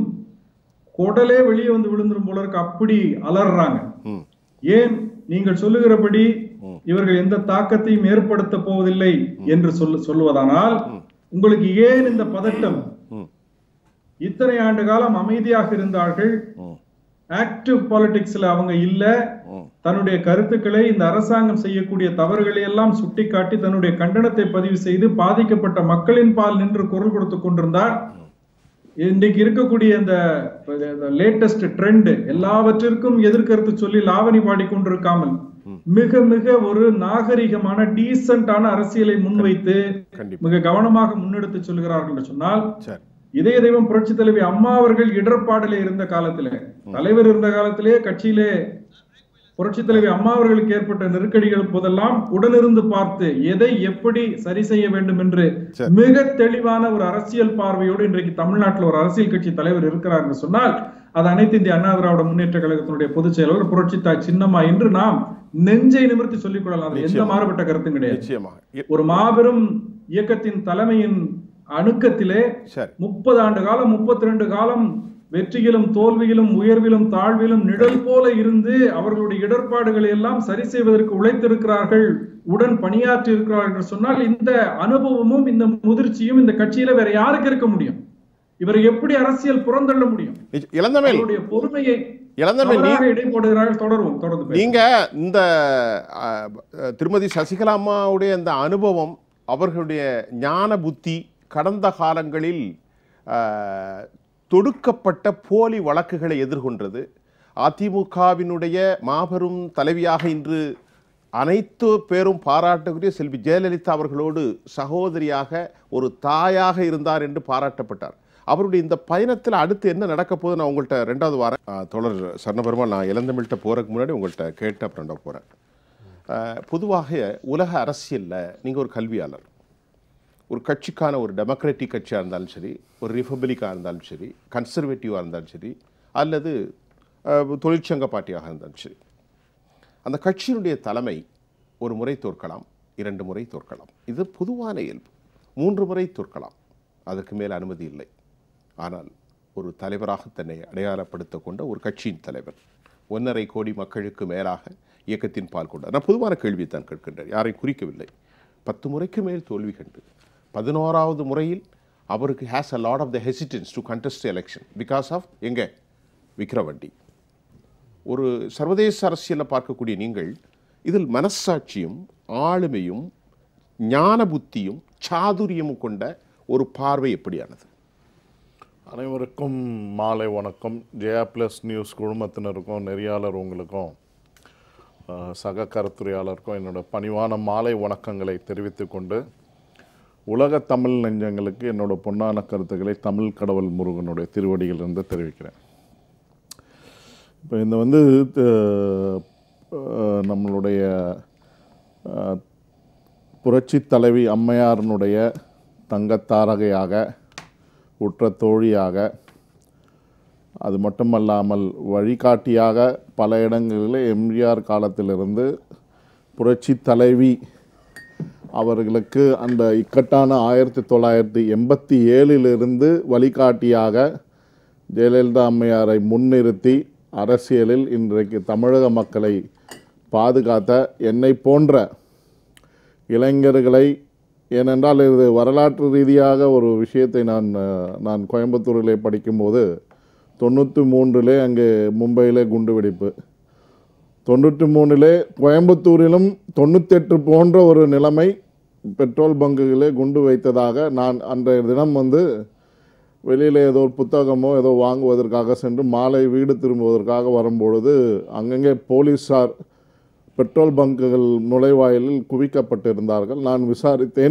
குடலே வெளியே வந்து விழுந்துரும் போல இருக்கு அப்படி அலறாங்க ம் ஏன் நீங்கள் சொல்லுகிறபடி இவர்கள் எந்த தாக்கத்தையும் ஏற்படுத்த போவதில்லை என்று சொல்ல சொல்லுவதானால் உங்களுக்கு ஏன் இந்த பதட்டம் ம் இத்தனை ஆண்டு காலம் அமைதியாக இருந்தார்கள் ம் ஆக்டிவ் பாலிடிக்ஸ்ல அவங்க இல்ல ம் தன்னுடைய கருத்துக்களை இந்த அரசாங்கம் செய்யக்கூடிய தவறுகளை எல்லாம் சுட்டிக்காட்டி தன்னுடைய கண்டனத்தை பதிவு செய்து பாதிக்கப்பட்ட மக்களின் பால் நின்று குரல் கொடுத்து கொண்டிருந்தார் இன்றைக்கு இருக்கக்கூடிய இந்த லேட்டஸ்ட் ட்ரெண்ட் எல்லாவற்றிற்கும் எதிர்கருத்து சொல்லி லாவணி பாடிக்கொண்டிருக்காமல் மிக மிக ஒரு நாகரிகமான டீசென்டான அரசியலை முன்வைத்து கண்டிப்பா மிக கவனமாக முன்னெடுத்து சொல்கிறார்கள் என்று சொன்னால் சரி இதய தெய்வம் புரட்சி தலைவி அம்மா அவர்கள் இடர்பாடிலே இருந்த காலத்திலே தலைவர் இருந்த காலத்திலே கட்சியிலே புரட்சி தலைவி அம்மா அவர்களுக்கு ஏற்பட்ட நெருக்கடிகள் போதெல்லாம் உடனிருந்து பார்த்து எதை எப்படி சரி செய்ய வேண்டும் என்று சரி. மிக தெளிவான ஒரு அரசியல் பார்வையோடு இன்றைக்கு தமிழ்நாட்டில் ஒரு அரசியல் கட்சி தலைவர் இருக்கிறார் என்று சொன்னால் அது அனைத்து இந்திய அண்ணா திராவிட முன்னேற்ற கழகத்தினுடைய பொதுச் செயலாளர் புரட்சி தாய் சின்னம்மா என்று நாம் நெஞ்சை நிமிர்த்தி சொல்லிக் கொள்ளலாம் அதுல எந்த நிச்சயமா. மாறுபட்ட கருத்தும் கிடையாது நிச்சயமாக இ- ஒரு மாபெரும் இயக்கத்தின் தலைமையின் அணுக்கத்திலே சரி முப்பது ஆண்டு காலம் முப்பத்தி ரெண்டு காலம் வெற்றியிலும் தோல்வியிலும் உயர்விலும் தாழ்விலும் நிழல் போல இருந்து அவர்களுடைய இடர்பாடுகளை எல்லாம் சரி செய்வதற்கு உழைத்திருக்கிறார்கள் உடன் பணியாற்றி இருக்கிறார்கள் என்று சொன்னால் இந்த அனுபவமும் இந்த முதிர்ச்சியும் இந்த கட்சியில வேற யாருக்கு இருக்க முடியும் இவரை எப்படி அரசியல் புறந்தள்ள முடியும் நிச்ச- இளந்தமிழ் அவருடைய பொறுமையை இளந்தமிழ் நீ தவறாக இடை போடுகிறார்கள் தொடருவோம் தொடர்ந்து பேசுவோம். நீங்க இந்த அஹ், திருமதி சசிகலா அம்மாவுடைய இந்த அனுபவம் அவர்களுடைய ஞான புத்தி கடந்த காலங்களில் அஹ், தொடுக்கப்பட்ட போலி வழக்குகளை எதிர்கொண்டது அதிமுகவினுடைய மாபெரும் தலைவியாக இன்று அனைத்து பேரும் பாராட்டக்கூடிய செல்வி ஜெயலலிதா அவர்களோடு சகோதரியாக ஒரு தாயாக இருந்தார் என்று பாராட்டப்பட்டார் அவருடைய இந்த பயணத்தில் அடுத்து என்ன நடக்க போகுது நான் உங்கள்கிட்ட ரெண்டாவது வாரம் ஆ, தொடர் சரணபெருமாள் நான் இளந்தமிழ்கிட்ட போகிறதுக்கு முன்னாடி உங்கள்கிட்ட கேட்டு அப்புறம் நான் போகிறேன் பொதுவாக உலக அரசியலில் நீங்கள் ஒரு கல்வியாளர் ஒரு கட்சிக்கான ஒரு டெமோக்ராட்டிக் கட்சியாக இருந்தாலும் சரி ஒரு ரிபப்ளிக்காக இருந்தாலும் சரி கன்சர்வேட்டிவாக இருந்தாலும் சரி அல்லது அஹ், தொழிற்சங்க பார்ட்டியாக இருந்தாலும் சரி அந்த கட்சியினுடைய தலைமை ஒரு முறை தோற்கலாம் இரண்டு முறை தோற்கலாம் இது பொதுவான இயல்பு மூன்று முறை தோற்கலாம் அதற்கு மேல் அனுமதி இல்லை ஆனால் ஒரு தலைவராக தன்னை அடையாளப்படுத்திக் கொண்ட ஒரு கட்சியின் தலைவர் ஒன்றரை கோடி மக்களுக்கு மேலாக இயக்கத்தின் பால் கொண்டார் நான் பொதுவான கேள்வியை தான் கேட்கின்றேன் யாரையும் குறிக்கவில்லை பத்து முறைக்கு மேல் தோல்வி கண்டு பதினோராவது முறையில் அவருக்கு has a lot of the hesitance to contest election because of எங்கே விக்கிரவண்டி ஒரு சர்வதேச அரசியலில் பார்க்கக்கூடிய நீங்கள் இதில் மனசாட்சியும் ஆளுமையும் ஞான புத்தியும் சாதுரியமும் கொண்ட ஒரு பார்வை எப்படியானது அனைவருக்கும் மாலை வணக்கம் ஜெயா ப்ளஸ் நியூஸ் குழுமத்தினருக்கும் நெறியாளர் உங்களுக்கும் அஹ், சக கருத்துரையாளருக்கும் என்னோட பணிவான மாலை வணக்கங்களை தெரிவித்துக் கொண்டு உலக தமிழ் நெஞ்சங்களுக்கு என்னோட பொன்னான கருத்துக்களை தமிழ் கடவுள் முருகனுடைய திருவடியிலிருந்து தெரிவிக்கிறேன் இப்போ இந்த வந்து த- அஹ், நம்மளுடைய அஹ், புரட்சி தலைவி அம்மையாரனுடைய தங்கத்தாரகையாக உற்ற தோழியாக அது மட்டுமல்லாமல் வழிகாட்டியாக பல இடங்களில் எம்ஜிஆர் காலத்திலிருந்து புரட்சி தலைவி அவர்களுக்கு அந்த இக்கட்டான ஆயிரத்தி தொள்ளாயிரத்தி எண்பத்தி ஏழிலிருந்து வழிகாட்டியாக ஜெயலலிதா அம்மையாரை முன்னிறுத்தி அரசியலில் இன்றைக்கு தமிழக மக்களை பாதுகாத்த என்னை போன்ற இளைஞர்களை ஏனென்றால் இது வரலாற்று ரீதியாக ஒரு விஷயத்தை நான் அஹ், நான் கோயம்புத்தூரிலே படிக்கும்போது தொண்ணூற்றி மூன்றிலே அங்கே மும்பையிலே குண்டுவெடிப்பு தொண்ணூற்றி மூணிலே கோயம்புத்தூரிலும் தொண்ணூத்தெட்டு போன்ற ஒரு நிலைமை பெட்ரோல் பங்குகளே குண்டு வைத்ததாக நான் அன்றைய தினம் வந்து வெளியில் ஏதோ ஒரு புத்தகமோ ஏதோ வாங்குவதற்காக சென்று மாலை வீடு திரும்புவதற்காக வரும்பொழுது அங்கங்கே போலீஸார் பெட்ரோல் பங்குகள் நுழைவாயிலில் குவிக்கப்பட்டிருந்தார்கள் நான் விசாரித்தேன்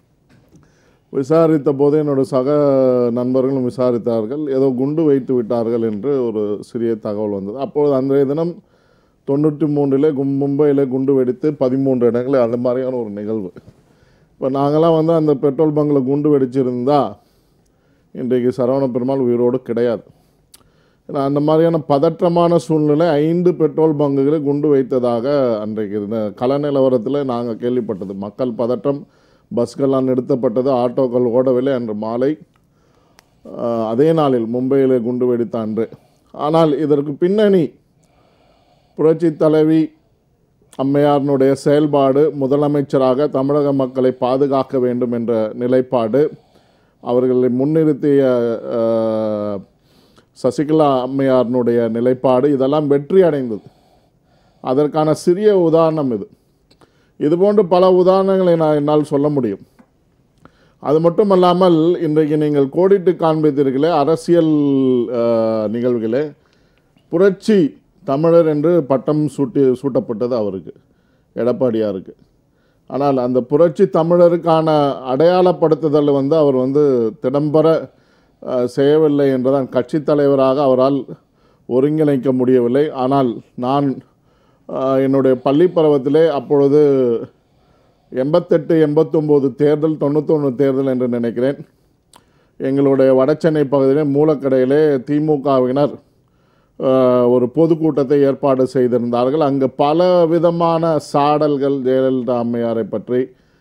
விசாரித்த போது என்னோட சக நண்பர்களும் விசாரித்தார்கள் ஏதோ குண்டு வைத்து விட்டார்கள் என்று ஒரு சிறிய தகவல் வந்தது அப்பொழுது அன்றைய தினம் தொண்ணூற்றி மூன்றிலே கும் மும்பையில் குண்டு வெடித்து பதிமூன்று இடங்களில் அந்த மாதிரியான ஒரு நிகழ்வு இப்போ நாங்களாம் வந்து அந்த பெட்ரோல் பங்கில் குண்டு வெடிச்சிருந்தா இன்றைக்கு சரவண பெருமாள் உயிரோடு கிடையாது ஏன்னா அந்த மாதிரியான பதற்றமான சூழ்நிலை ஐந்து பெட்ரோல் பங்குகளில் குண்டு வைத்ததாக அன்றைக்கு இந்த கள நிலவரத்தில் நாங்கள் கேள்விப்பட்டது மக்கள் பதற்றம் பஸ்கள்லாம் நிறுத்தப்பட்டது ஆட்டோக்கள் ஓடவில்லை அன்று மாலை ஆஹ், அதே நாளில் மும்பையில் குண்டு வெடித்த அன்று ஆனால் இதற்கு பின்னணி புரட்சி தலைவி அம்மையாரினுடைய செயல்பாடு முதலமைச்சராக தமிழக மக்களை பாதுகாக்க வேண்டும் என்ற நிலைப்பாடு அவர்களை முன்னிறுத்திய ஆஹ், சசிகலா அம்மையாரினுடைய நிலைப்பாடு இதெல்லாம் வெற்றி அடைந்தது அதற்கான சிறிய உதாரணம் இது இதுபோன்று பல உதாரணங்களை நான் என்னால் சொல்ல முடியும் அது மட்டுமல்லாமல் இன்றைக்கு நீங்கள் கோடிட்டு காண்பித்தீர்களே அரசியல் ஆஹ், நிகழ்வுகளே புரட்சி தமிழர் என்று பட்டம் சூட்டி சூட்டப்பட்டது அவருக்கு எடப்பாடியாருக்கு ஆனால் அந்த புரட்சி தமிழருக்கான அடையாளப்படுத்துதல் வந்து அவர் வந்து திடம்பர அஹ், செய்யவில்லை என்றுதான் கட்சித் தலைவராக அவரால் ஒருங்கிணைக்க முடியவில்லை ஆனால் நான் அஹ், என்னுடைய பள்ளி பருவத்திலே அப்பொழுது எண்பத்தெட்டு எண்பத்தொம்போது தேர்தல் தொண்ணூத்தொன்று தேர்தல் என்று நினைக்கிறேன் எங்களுடைய வடசென்னை பகுதியிலே மூலக்கடையிலே திமுகவினர் அஹ், ஒரு பொதுக்கூட்டத்தை ஏற்பாடு செய்திருந்தார்கள் அங்கு பல விதமான சாடல்கள் ஜெயலலிதா அம்மையாரை பற்றி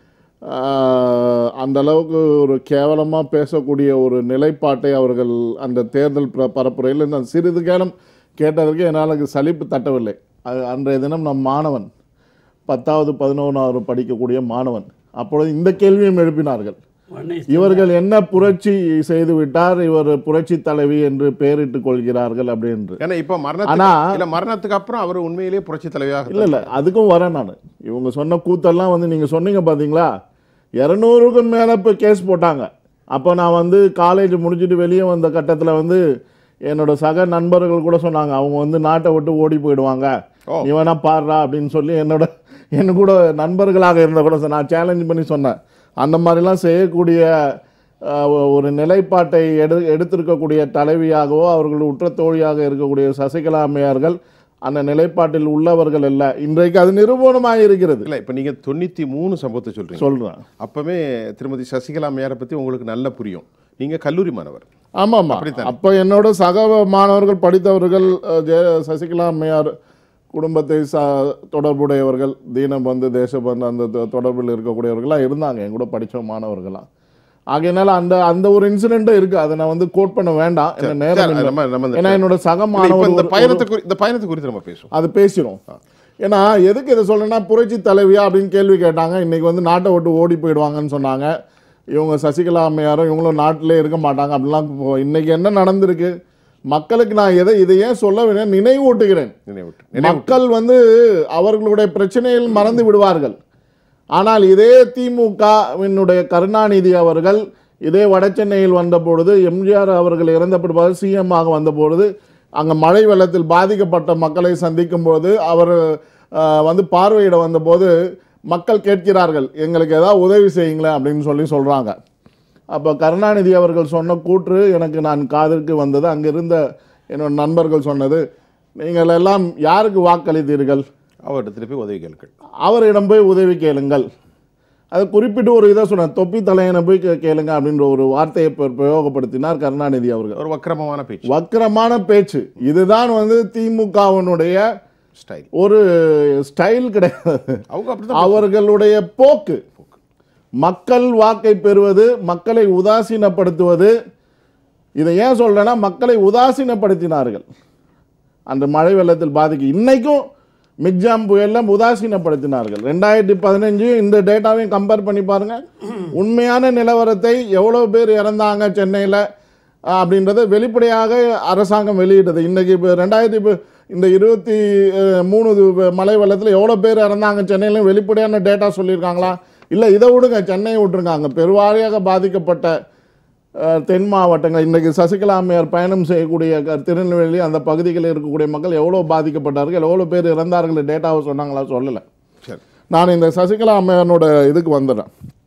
அஹ், அந்த அளவுக்கு ஒரு கேவலமாக பேசக்கூடிய ஒரு நிலைப்பாட்டை அவர்கள் அந்த தேர்தல் பிர பரப்புரையில் நான் சிறிது காலம் கேட்டதற்கு என்னால் எனக்கு சலிப்பு தட்டவில்லை அது அன்றைய தினம் நம் மாணவன் பத்தாவது பதினொன்றாவது படிக்கக்கூடிய மாணவன் அப்பொழுது இந்த கேள்வியும் எழுப்பினார்கள் இவர்கள் என்ன புரட்சி செய்து விட்டார் இவர் புரட்சி தலைவி என்று பெயரிட்டுக் கொள்கிறார்கள் அப்படின்னு ஏன்னா இப்ப மரணத்துக்கு ஆனா- இல்ல மரணத்துக்கு அப்புறம் அவர் உண்மையிலேயே புரட்சி தலைவியாக இல்ல இல்ல அதுக்கும் வரேன் நான் இவங்க சொன்ன கூத்தெல்லாம் வந்து நீங்க சொன்னீங்க பாத்தீங்களா இரநூறுக்கும் மேல இப்போ கேஸ் போட்டாங்க அப்போ நான் வந்து காலேஜ் முடிச்சுட்டு வெளியே வந்த கட்டத்தில் வந்து என்னோட சக நண்பர்கள் கூட சொன்னாங்க அவங்க வந்து நாட்டை விட்டு ஓடி போயிடுவாங்க ஓ. நீ வேணா பாடுறா அப்படின்னு சொல்லி என்னோட என் கூட நண்பர்களாக இருந்த கூட சொ- நான் சேலஞ்ச் பண்ணி சொன்னேன் அந்த மாதிரிலாம் செய்யக்கூடிய அஹ், ஒ- ஒரு நிலைப்பாட்டை எடு எடுத்திருக்கக்கூடிய தலைவியாகவோ அவர்கள் உற்ற தோழியாக இருக்கக்கூடிய சசிகலா அம்மையார்கள் அந்த நிலைப்பாட்டில் உள்ளவர்கள் அல்ல இன்றைக்கு அது நிரூபணமாக இருக்கிறது இல்ல இப்ப நீங்க தொண்ணூத்தி மூணு சம்பவத்தை சொல்றீங்க சொல்றேன் அப்பவே திருமதி சசிகலா அம்மையாரை பத்தி உங்களுக்கு நல்ல புரியும் நீங்க கல்லூரி மாணவர் ஆமாம்மா அப்படித்தானே? அப்போ என்னோட சக மாணவர்கள் படித்தவர்கள் அஹ், ஜெய சசிகலா அம்மையார் குடும்பத்தை ச தொடர்புடையவர்கள் தீனபந்து தேசபந்து அந்த தொ- தொடர்பில் இருக்கக்கூடியவர்களாம் இருந்தாங்க என் கூட படித்த மாணவர்களாம் ஆகையினால அந்த அந்த ஒரு இன்சிடென்ட்டும் இருக்கு அதை நான் வந்து கோட் பண்ண வேண்டாம் என்ன நேரம் சரி, இல்லை. நம்ம- நம்ம இந்த- ஏன்னா என்னோட சக இல்ல, இப்ப மாணவர் இந்த ஒரு- பயணத்தை குறி- இந்த பயணத்தை குறித்து நம்ம பேசுவோம் அது பேசிடும் ஏன்னா எதுக்கு இதை சொல்றேன்னா புரட்சி தலைவியா அப்படின்னு கேள்வி கேட்டாங்க இன்னைக்கு வந்து நாட்டை விட்டு ஓடி போயிடுவாங்கன்னு சொன்னாங்க இவங்க சசிகலா அம்மையாரும் இவங்களும் நாட்டிலே இருக்க மாட்டாங்க அப்படிலாம் இப்போ இன்னைக்கு என்ன நடந்திருக்கு மக்களுக்கு நான் எதை இதை ஏன் சொல்ல வேணும் நினைவூட்டுகிறேன் நினைவுட்டு நினைவு மக்கள் வந்து அவர்களுடைய பிரச்சனையில் மறந்து விடுவார்கள் ஆனால் இதே திமுகவினுடைய கருணாநிதி அவர்கள் இதே வடசென்னையில் வந்த பொழுது எம்ஜிஆர் அவர்கள் இறந்த பிற்பாடு சிஎம் ஆக வந்த பொழுது அங்கே மழை வெள்ளத்தில் பாதிக்கப்பட்ட மக்களை சந்திக்கும் போது அவர் அஹ், வந்து பார்வையிட வந்தபோது மக்கள் கேட்கிறார்கள் எங்களுக்கு ஏதாவது உதவி செய்யுங்களேன் அப்படின்னு சொல்லி சொல்கிறாங்க அப்போ கருணாநிதி அவர்கள் சொன்ன கூற்று எனக்கு நான் காதிற்கு வந்தது அங்கே இருந்த என்னோட நண்பர்கள் சொன்னது நீங்கள் எல்லாம் யாருக்கு வாக்களித்தீர்கள் அவரிடத்தில் போய் உதவி கேளுங்கள் அவரிடம் போய் உதவி கேளுங்கள் அது குறிப்பிட்டு ஒரு இதை சொன்னார் தொப்பி தலையனை போய் கே- கேளுங்க அப்படின்ற ஒரு வார்த்தையை பிர- பிரயோகப்படுத்தினார் கருணாநிதி அவர்கள் ஒரு வக்கிரமமான பேச்சு வக்கிரமான பேச்சு இதுதான் வந்து திமுகவினுடைய ஸ்டைல் ஒரு ஸ்டைல் கிடையாது அவங்க அப்படிதான் அவர்களுடைய போக்கு மக்கள் வாக்கை பெறுவது மக்களை உதாசீனப்படுத்துவது இதை ஏன் சொல்றேன்னா மக்களை உதாசீனப்படுத்தினார்கள் அந்த மழை வெள்ளத்தில் பாதிக்கு இன்னைக்கும் மிக்ஜாம் புயல்ல உதாசீனப்படுத்தினார்கள் ரெண்டாயிரத்தி பதினஞ்சு இந்த டேட்டாவையும் கம்பேர் பண்ணி பாருங்க உண்மையான நிலவரத்தை எவ்வளோ பேர் இறந்தாங்க சென்னையில் அப்படின்றத வெளிப்படையாக அரசாங்கம் வெளியிட்டது இன்னைக்கு இப்போ ரெண்டாயிரத்தி இப்போ இந்த இருபத்தி அஹ், மூணு இது மழை வெள்ளத்தில் எவ்வளோ பேர் இறந்தாங்க சென்னையிலும் வெளிப்படையான டேட்டா சொல்லியிருக்காங்களா இல்லை இதை விடுங்க சென்னையை விட்டுருக்காங்க பெருவாரியாக பாதிக்கப்பட்ட அஹ், தென் மாவட்டங்கள் இன்றைக்கு சசிகலா அம்மையார் பயணம் செய்யக்கூடிய க- திருநெல்வேலி அந்த பகுதிகளில் இருக்கக்கூடிய மக்கள் எவ்வளோ பாதிக்கப்பட்டார்கள் எவ்வளோ பேர் இறந்தார்கள் டேட்டாவை சொன்னாங்களா சொல்லலை சரி நான் இந்த சசிகலா அம்மையாரோட இதுக்கு வந்துடுறேன்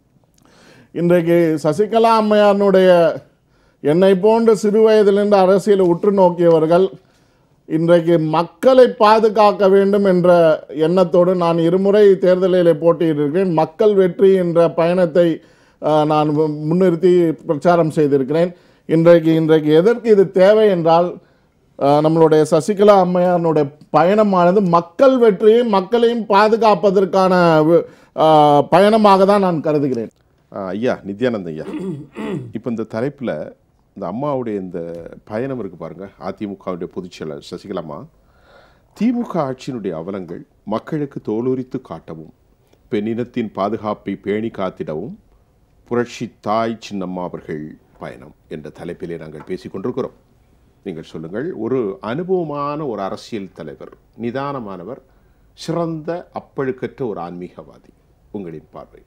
இன்றைக்கு சசிகலா அம்மையாருடைய என்னை போன்ற சிறு வயதிலிருந்து அரசியலை உற்று நோக்கியவர்கள் இன்றைக்கு மக்களை பாதுகாக்க வேண்டும் என்ற எண்ணத்தோடு நான் இருமுறை தேர்தலில் போட்டியிட்டிருக்கிறேன் மக்கள் வெற்றி என்ற பயணத்தை அஹ், நான் மு- முன்னிறுத்தி பிரச்சாரம் செய்திருக்கிறேன் இன்றைக்கு இன்றைக்கு எதற்கு இது தேவை என்றால் அஹ், நம்மளுடைய சசிகலா அம்மையாருடைய பயணமானது மக்கள் வெற்றியை மக்களையும் பாதுகாப்பதற்கான வி- அஹ், பயணமாக தான் நான் கருதுகிறேன் ஆ, ஐயா நித்யானந்த் ஐயா இப்போ இந்த தலைப்பில் இந்த அம்மாவுடைய இந்த பயணம் இருக்கு பாருங்க அதிமுகவுடைய பொதுச்செயலர் சசிகலாமா திமுக ஆட்சியினுடைய அவலங்கள் மக்களுக்கு தோலுரித்து காட்டவும் பெண்ணினத்தின் பாதுகாப்பை பேணி காத்திடவும் புரட்சி தாய் சின்னம்மா அவர்கள் பயணம் என்ற தலைப்பிலே நாங்கள் பேசிக் கொண்டிருக்கிறோம் நீங்கள் சொல்லுங்கள் ஒரு அனுபவமான ஒரு அரசியல் தலைவர் நிதானமானவர் சிறந்த அப்பழுக்கற்ற ஒரு ஆன்மீகவாதி உங்களின் பார்வை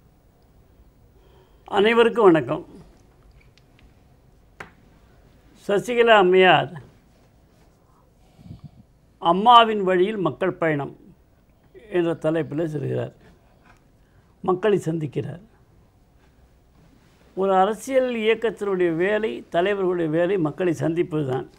அனைவருக்கும் வணக்கம் சசிகலா அம்மையார் அம்மாவின் வழியில் மக்கள் பயணம் என்ற தலைப்பில் செல்கிறார் மக்களை சந்திக்கிறார் ஒரு அரசியல் இயக்கத்தினுடைய வேலை தலைவர்களுடைய வேலை மக்களை சந்திப்பது தான்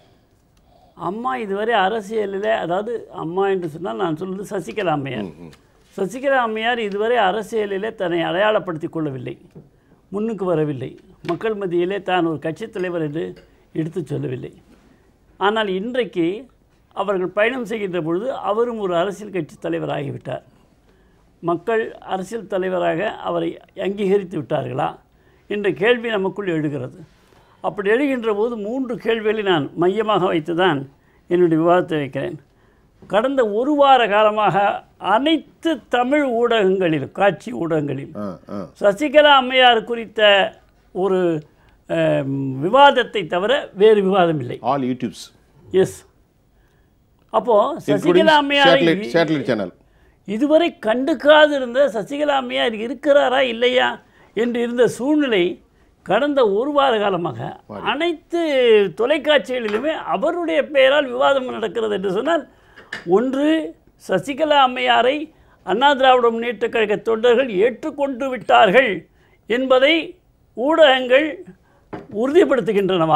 அம்மா இதுவரை அரசியலில் அதாவது அம்மா என்று சொன்னால் நான் சொல்வது சசிகலா அம்மையார் சசிகலா அம்மையார் இதுவரை அரசியலிலே தன்னை அடையாளப்படுத்திக் கொள்ளவில்லை முன்னுக்கு வரவில்லை மக்கள் மத்தியிலே தான் ஒரு கட்சித் தலைவர் என்று எடுத்துச் சொல்லவில்லை ஆனால் இன்றைக்கு அவர்கள் பயணம் செய்கின்ற பொழுது அவரும் ஒரு அரசியல் கட்சி தலைவராகிவிட்டார் மக்கள் அரசியல் தலைவராக அவரை அங்கீகரித்து விட்டார்களா என்ற கேள்வி நமக்குள் எழுகிறது அப்படி எழுகின்ற போது மூன்று கேள்விகளை நான் மையமாக வைத்து தான் என்னுடைய விவாதத்தை வைக்கிறேன் கடந்த ஒரு வார காலமாக அனைத்து தமிழ் ஊடகங்களிலும் காட்சி ஊடகங்களிலும் ஆ ஆ சசிகலா அம்மையார் குறித்த ஒரு அஹ், விவாதத்தை தவிர வேறு விவாதம் இல்லை ஆல் யூடியூப்ஸ் எஸ் அப்போ இன்க்ளூடிங் சசிகலா அம்மையார் சேட்டலைட் சேட்டலைட் சேனல் இதுவரை கண்டுக்காது இருந்த சசிகலா அம்மையார் இருக்கிறாரா இல்லையா என்று இருந்த சூழ்நிலை கடந்த ஒரு வார காலமாக அனைத்து தொலைக்காட்சிகளிலுமே அவருடைய பெயரால் விவாதம் நடக்கிறது என்று சொன்னால் ஒன்று சசிகலா அம்மையாரை அண்ணா திராவிட முன்னேற்ற கழக தொண்டர்கள் ஏற்றுக்கொண்டு விட்டார்கள் என்பதை ஊடகங்கள் உறுதிப்படுத்துகின்றனவா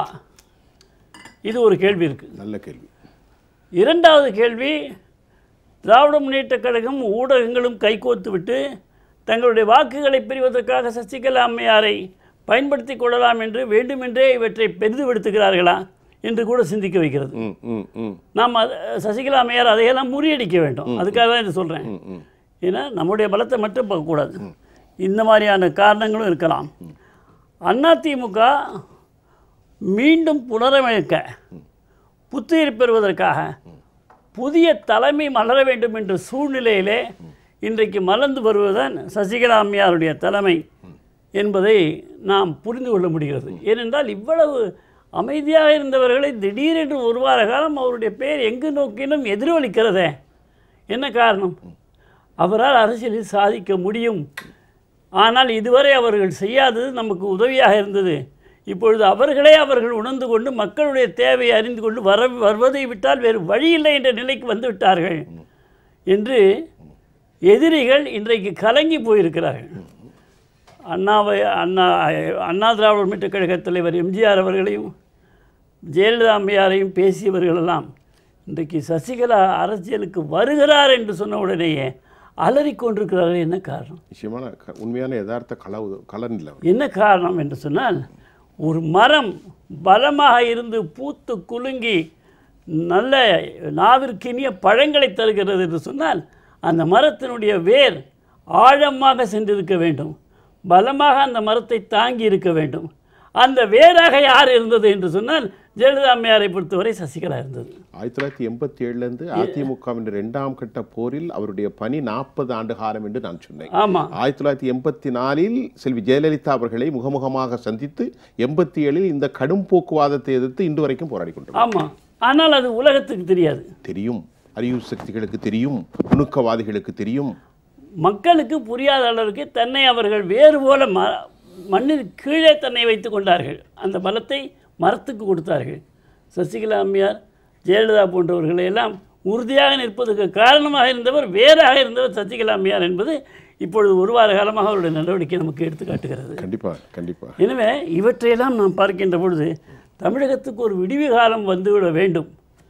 இது ஒரு கேள்வி இருக்குது நல்ல கேள்வி இரண்டாவது கேள்வி திராவிட முன்னேற்றக் கழகம் ஊடகங்களும் கைகோத்து விட்டு தங்களுடைய வாக்குகளை பெறுவதற்காக சசிகலா அம்மையாரை பயன்படுத்தி கொள்ளலாம் என்று வேண்டுமென்றே இவற்றை பெரிதுபடுத்துகிறார்களா என்று கூட சிந்திக்க வைக்கிறது ம் ம் ம் நாம் அது- சசிகலா அம்மையார் அதையெல்லாம் முறியடிக்க வேண்டும் அதுக்காக தான் இது சொல்கிறேன் ஏன்னா நம்முடைய பலத்தை மட்டும் பார்க்கக்கூடாது இந்த மாதிரியான காரணங்களும் இருக்கலாம் அதிமுக மீண்டும் புனரமைக்க புத்துயிர் பெறுவதற்காக புதிய தலைமை மலர வேண்டும் என்ற சூழ்நிலையிலே இன்றைக்கு மலர்ந்து வருவதுதான் சசிகலா அம்மையாருடைய தலைமை என்பதை நாம் புரிந்து கொள்ள முடிகிறது ஏனென்றால் இவ்வளவு அமைதியாக இருந்தவர்களை திடீரென்று ஒரு வார காலம் அவருடைய பெயர் எங்கு நோக்கினும் எதிரொலிக்கிறதே என்ன காரணம் அவரால் அரசியலில் சாதிக்க முடியும் ஆனால் இதுவரை அவர்கள் செய்யாதது நமக்கு உதவியாக இருந்தது இப்பொழுது அவர்களே அவர்கள் உணர்ந்து கொண்டு மக்களுடைய தேவையை அறிந்து கொண்டு வர வருவதை விட்டால் வேறு வழி இல்லை என்ற நிலைக்கு வந்து விட்டார்கள் என்று எதிரிகள் இன்றைக்கு கலங்கி போயிருக்கிறார்கள் அண்ணாவை அண்ணா அண்ணா திராவிட முன்னேற்ற கழக தலைவர் எம்ஜிஆர் அவர்களையும் ஜெயலலிதா அம்மையாரையும் பேசியவர்களெல்லாம் இன்றைக்கு சசிகலா அரசியலுக்கு வருகிறார் என்று சொன்ன உடனேயே அலறிக் கொண்டிருக்கிறார்கள் என்ன காரணம் நிச்சயமான க- உண்மையான யதார்த்த களவு கலன் இல்லை அவர். என்ன காரணம் என்று சொன்னால் ஒரு மரம் பலமாக இருந்து பூத்து குலுங்கி நல்ல நாவிற்கினிய பழங்களை தருகிறது என்று சொன்னால் அந்த மரத்தினுடைய வேர் ஆழமாக சென்றிருக்க வேண்டும் பலமாக அந்த மரத்தை தாங்கி இருக்க வேண்டும் அந்த வேராக யார் இருந்தது என்று சொன்னால் ஜெயலலிதா அம்மையாரை பொறுத்தவரை சசிகலா இருந்தது ஆயிரத்தி தொள்ளாயிரத்தி எண்பத்தி ஏழுலேருந்து அதிமுகவின் இரண்டாம் கட்ட போரில் அவருடைய பணி நாற்பது ஆண்டு காலம் என்று நான் சொன்னேன் ஆமாம் ஆயிரத்தி தொள்ளாயிரத்தி எண்பத்தி நாலில் செல்வி ஜெயலலிதா அவர்களை முகமுகமாக சந்தித்து எண்பத்தி ஏழில் இந்த கடும் போக்குவாதத்தை எதிர்த்து இன்று வரைக்கும் போராடி கொண்டிருக்கிறார் ஆமாம் ஆனால் அது உலகத்துக்கு தெரியாது தெரியும் அறிவு சக்திகளுக்கு தெரியும் நுணுக்கவாதிகளுக்கு தெரியும் மக்களுக்கு புரியாத அளவுக்கு தன்னை அவர்கள் வேறு போல ம மண்ணின் கீழே தன்னை வைத்து கொண்டார்கள் அந்த பலத்தை மரத்துக்கு கொடுத்தார்கள் சசிகலா அம்மையார் ஜெயலலிதா போன்றவர்களை எல்லாம் உறுதியாக நிற்பதற்கு காரணமாக இருந்தவர் வேறாக இருந்தவர் சசிகலா அம்மையார் என்பது இப்பொழுது ஒரு வார காலமாக அவருடைய நடவடிக்கை நமக்கு எடுத்து காட்டுகிறது கண்டிப்பா கண்டிப்பா எனவே இவற்றையெல்லாம் நாம் பார்க்கின்ற பொழுது தமிழகத்துக்கு ஒரு விடிவு காலம் வந்துவிட வேண்டும்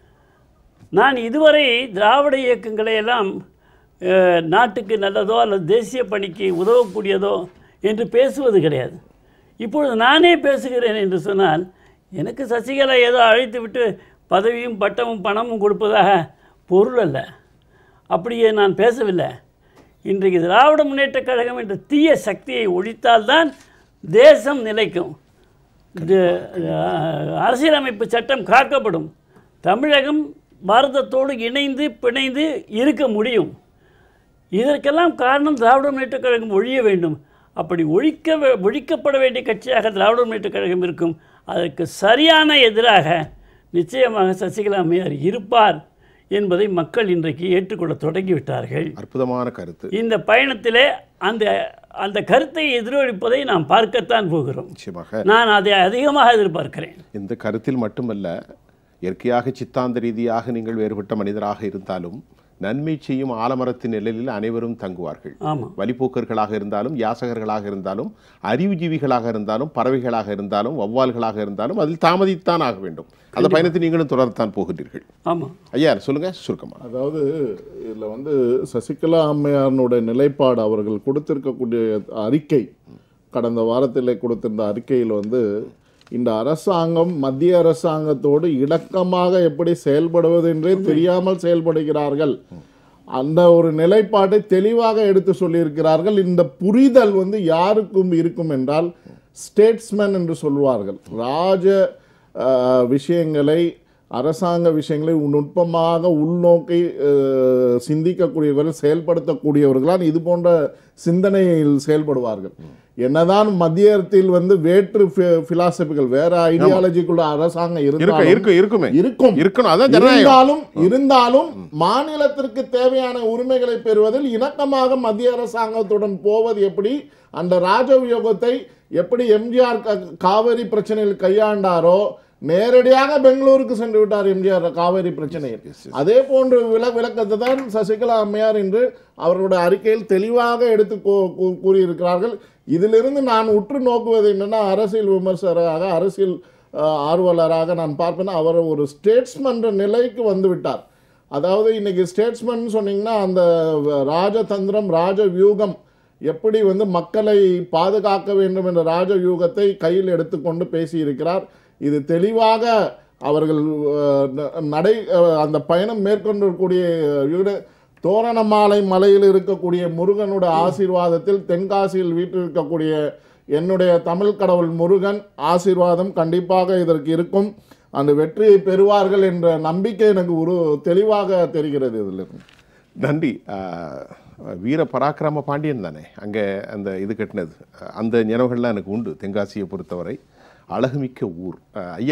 நான் இதுவரை திராவிட இயக்கங்களை எல்லாம் அஹ், நாட்டுக்கு நல்லதோ அல்லது தேசிய பணிக்கு உதவக்கூடியதோ என்று பேசுவது கிடையாது இப்பொழுது நானே பேசுகிறேன் என்று சொன்னால் எனக்கு சசிகலா ஏதோ அழைத்து விட்டு பதவியும் பட்டமும் பணமும் கொடுப்பதாக பொருள் அல்ல அப்படியே நான் பேசவில்லை இன்றைக்கு திராவிட முன்னேற்றக் கழகம் என்ற தீய சக்தியை ஒழித்தால்தான் தேசம் நிலைக்கும் இது, அஹ், அரசியலமைப்பு சட்டம் காக்கப்படும் தமிழகம் பாரதத்தோடு இணைந்து பிணைந்து இருக்க முடியும் இதற்கெல்லாம் காரணம் திராவிட முன்னேற்றக் கழகம் ஒழிய வேண்டும் அப்படி ஒழிக்க வே- ஒழிக்கப்பட வேண்டிய கட்சியாக திராவிட முன்னேற்றக் கழகம் இருக்கும் அதற்கு சரியான எதிராக நிச்சயமாக சசிகலா அம்மையார் இருப்பார் என்பதை மக்கள் இன்றைக்கு ஏற்றுக்கொள்ள தொடங்கிவிட்டார்கள் அற்புதமான கருத்து இந்த பயணத்திலே அந்த அந்த கருத்தை எதிரொலிப்பதை நாம் பார்க்கத்தான் போகிறோம் நிச்சயமாக நான் அதை அதிகமாக எதிர்பார்க்கிறேன் இந்த கருத்தில் மட்டுமல்ல இயற்கையாக சித்தாந்த ரீதியாக நீங்கள் வேறுபட்ட மனிதராக இருந்தாலும் நன்மை செய்யும் ஆலமரத்தின் நிழலில் அனைவரும் தங்குவார்கள் ஆமாம் வழிபோக்கர்களாக இருந்தாலும் யாசகர்களாக இருந்தாலும் அறிவுஜீவிகளாக இருந்தாலும் பறவைகளாக இருந்தாலும் வௌவால்களாக இருந்தாலும் அதில் தாமதித்தான் ஆக வேண்டும் அந்த பயணத்தை நீங்களும் தொடரத்தான் போகிறீர்கள் ஆமாம் ஐயா சொல்லுங்க சுருக்கமா அதாவது இதில் வந்து சசிகலா அம்மையாரனுடைய நிலைப்பாடு அவர்கள் கொடுத்திருக்கக்கூடிய அறிக்கை கடந்த வாரத்தில் கொடுத்திருந்த அறிக்கையில் வந்து இந்த அரசாங்கம் மத்திய அரசாங்கத்தோடு இணக்கமாக எப்படி செயல்படுவது என்றே தெரியாமல் செயல்படுகிறார்கள் அந்த ஒரு நிலைப்பாட்டை தெளிவாக எடுத்து சொல்லியிருக்கிறார்கள் இந்த புரிதல் வந்து யாருக்கும் இருக்கும் என்றால் ஸ்டேட்ஸ்மேன் என்று சொல்வார்கள் ராஜ அஹ், விஷயங்களை அரசாங்க விஷயங்களை நுட்பமாக உள்நோக்கி அஹ், சிந்திக்கக்கூடியவர்கள் செயல்படுத்தக்கூடியவர்களால் இது போன்ற சிந்தனையில் செயல்படுவார்கள் என்னதான் மத்தியத்தில் வந்து வேற்று பிலாசபிகள் வேற ஐடியாலஜிக்குள்ள அரசாங்கம் இருக்கு இருந்தாலும் இருக்கு இருக்குமே இருக்கும் இருக்கணும் அதான் ஜனநாயகம் இருந்தாலும் இருந்தாலும் மாநிலத்திற்கு தேவையான உரிமைகளை பெறுவதில் இணக்கமாக மத்திய அரசாங்கத்துடன் போவது எப்படி அந்த ராஜவியோகத்தை எப்படி எம்ஜிஆர் க- காவிரி பிரச்சனையில் கையாண்டாரோ நேரடியாக பெங்களூருக்கு சென்று விட்டார் எம்ஜிஆர் காவிரி பிரச்சனையில் அதே போன்ற விள விளக்கத்தை தான் சசிகலா அம்மையார் என்று அவர்களுடைய அறிக்கையில் தெளிவாக எடுத்து கூ- கூ- கூறியிருக்கிறார்கள் இதிலிருந்து நான் உற்று நோக்குவது என்னன்னா அரசியல் விமர்சகராக அரசியல் அஹ், ஆர்வலராக நான் பார்ப்பேன்னா அவர் ஒரு ஸ்டேட்ஸ்மன்ற நிலைக்கு வந்து விட்டார் அதாவது இன்னைக்கு ஸ்டேட்ஸ்மன் சொன்னீங்கன்னா அந்த ராஜதந்திரம் ராஜ வியூகம் எப்படி வந்து மக்களை பாதுகாக்க வேண்டும் என்ற ராஜ வியூகத்தை கையில் எடுத்துக்கொண்டு பேசியிருக்கிறார் இது தெளிவாக அவர்கள் அஹ், ந- நடை அஹ், அந்த பயணம் மேற்கொண்டிருக்கக்கூடிய வீடு தோரணமாலை மலையில் இருக்கக்கூடிய முருகனோட ஆசீர்வாதத்தில் தென்காசியில் வீற்றிருக்கக்கூடிய என்னுடைய தமிழ் கடவுள் முருகன் ஆசீர்வாதம் கண்டிப்பாக இதற்கு இருக்கும் அந்த வெற்றியை பெறுவார்கள் என்ற நம்பிக்கை எனக்கு ஒரு தெளிவாக தெரிகிறது இதிலிருந்து நன்றி ஆஹ், வீர பராக்கிரம பாண்டியன் தானே அங்கே அந்த இது கட்டினது அந்த நினைவுகள்லாம் எனக்கு உண்டு தென்காசியை பொறுத்தவரை அழகுமிக்க ஊர் ஆஹ், ஐயா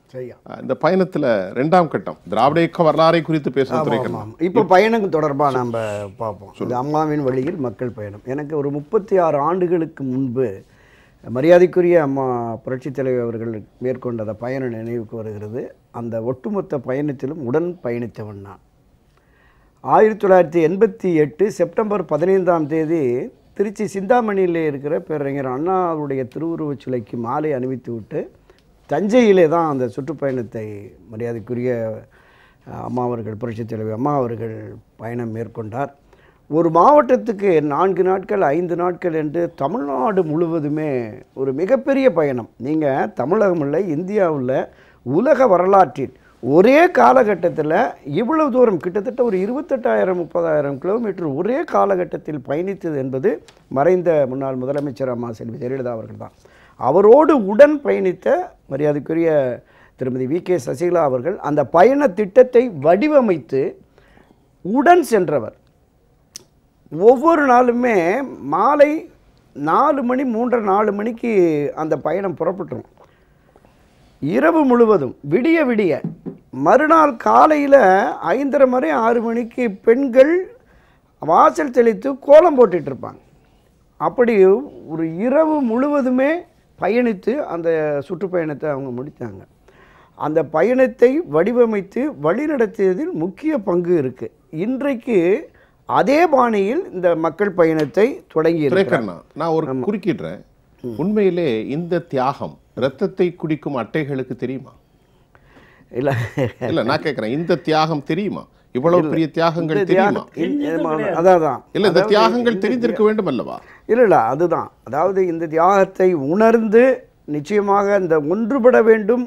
சரியா அஹ், இந்த பயணத்துல ரெண்டாம் கட்டம் திராவிட இயக்க வரலாறை குறித்து பேசும் துறைக்கண்ணா ஆமாம் இப்போ பயணம் தொடர்பாக நம்ம பார்ப்போம் இது அம்மாவின் வழியில் மக்கள் பயணம் எனக்கு ஒரு முப்பத்தி ஆறு ஆண்டுகளுக்கு முன்பு மரியாதைக்குரிய அம்மா புரட்சித் தலைவர் அவர்கள் மேற்கொண்ட அந்த பயணம் நினைவுக்கு வருகிறது அந்த ஒட்டுமொத்த பயணத்திலும் உடன் பயணித்தவன் நான் ஆயிரத்தி தொள்ளாயிரத்தி எண்பத்தி எட்டு செப்டம்பர் பதினைந்தாம் தேதி திருச்சி சிந்தாமணியில் இருக்கிற பேரறிஞர் அண்ணாவுடைய திருவுருவச் சிலைக்கு மாலை அணிவித்து விட்டு தஞ்சையிலே தான் அந்த சுற்றுப்பயணத்தை மரியாதைக்குரிய அஹ், அம்மா அவர்கள் புரட்சித் தலைவர் அம்மா அவர்கள் பயணம் மேற்கொண்டார் ஒரு மாவட்டத்துக்கு நான்கு நாட்கள் ஐந்து நாட்கள் என்று தமிழ்நாடு முழுவதுமே ஒரு மிகப்பெரிய பயணம் நீங்கள் தமிழகம் இல்லை இந்தியாவில் உலக வரலாற்றில் ஒரே காலகட்டத்தில் இவ்வளவு தூரம் கிட்டத்தட்ட ஒரு இருபத்தெட்டாயிரம் முப்பதாயிரம் கிலோமீட்டர் ஒரே காலகட்டத்தில் பயணித்தது என்பது மறைந்த முன்னாள் முதலமைச்சர் அம்மா செல்வி ஜெயலலிதா அவர்கள் தான் அவரோடு உடன் பயணித்த மரியாதைக்குரிய திருமதி வி கே சசிகலா அவர்கள் அந்த பயண திட்டத்தை வடிவமைத்து உடன் சென்றவர் ஒவ்வொரு நாளுமே மாலை நாலு மணி மூன்றரை நாலு மணிக்கு அந்த பயணம் புறப்பட்டுரும் இரவு முழுவதும் விடிய விடிய மறுநாள் காலையில் ஐந்தரை மணி ஆறு மணிக்கு பெண்கள் வாசல் தெளித்து கோலம் போட்டுட்டு இருப்பாங்க அப்படி ஒரு இரவு முழுவதுமே பயணித்து அந்த சுற்றுப்பயணத்தை அவங்க முடித்தாங்க அந்த பயணத்தை வடிவமைத்து வழிநடத்தியதில் முக்கிய பங்கு இருக்குது இன்றைக்கு அதே பாணியில் இந்த மக்கள் பயணத்தை தொடங்கி துரைக்கண்ணா நான் ஒரு குறுக்கிடுறேன் உண்மையிலே இந்த தியாகம் ரத்தத்தை குடிக்கும் அட்டைகளுக்கு தெரியுமா இல்லை இல்ல நான் கேட்கிறேன் இந்த தியாகம் தெரியுமா இவ்வளவு பெரிய தியாகங்கள் தெரியுமா அதான் அதான் இல்ல இந்த தியாகங்கள் தெரிந்திருக்க வேண்டும் அல்லவா இல்லை இல்லை அதுதான் அதாவது இந்த தியாகத்தை உணர்ந்து நிச்சயமாக இந்த ஒன்றுபட வேண்டும்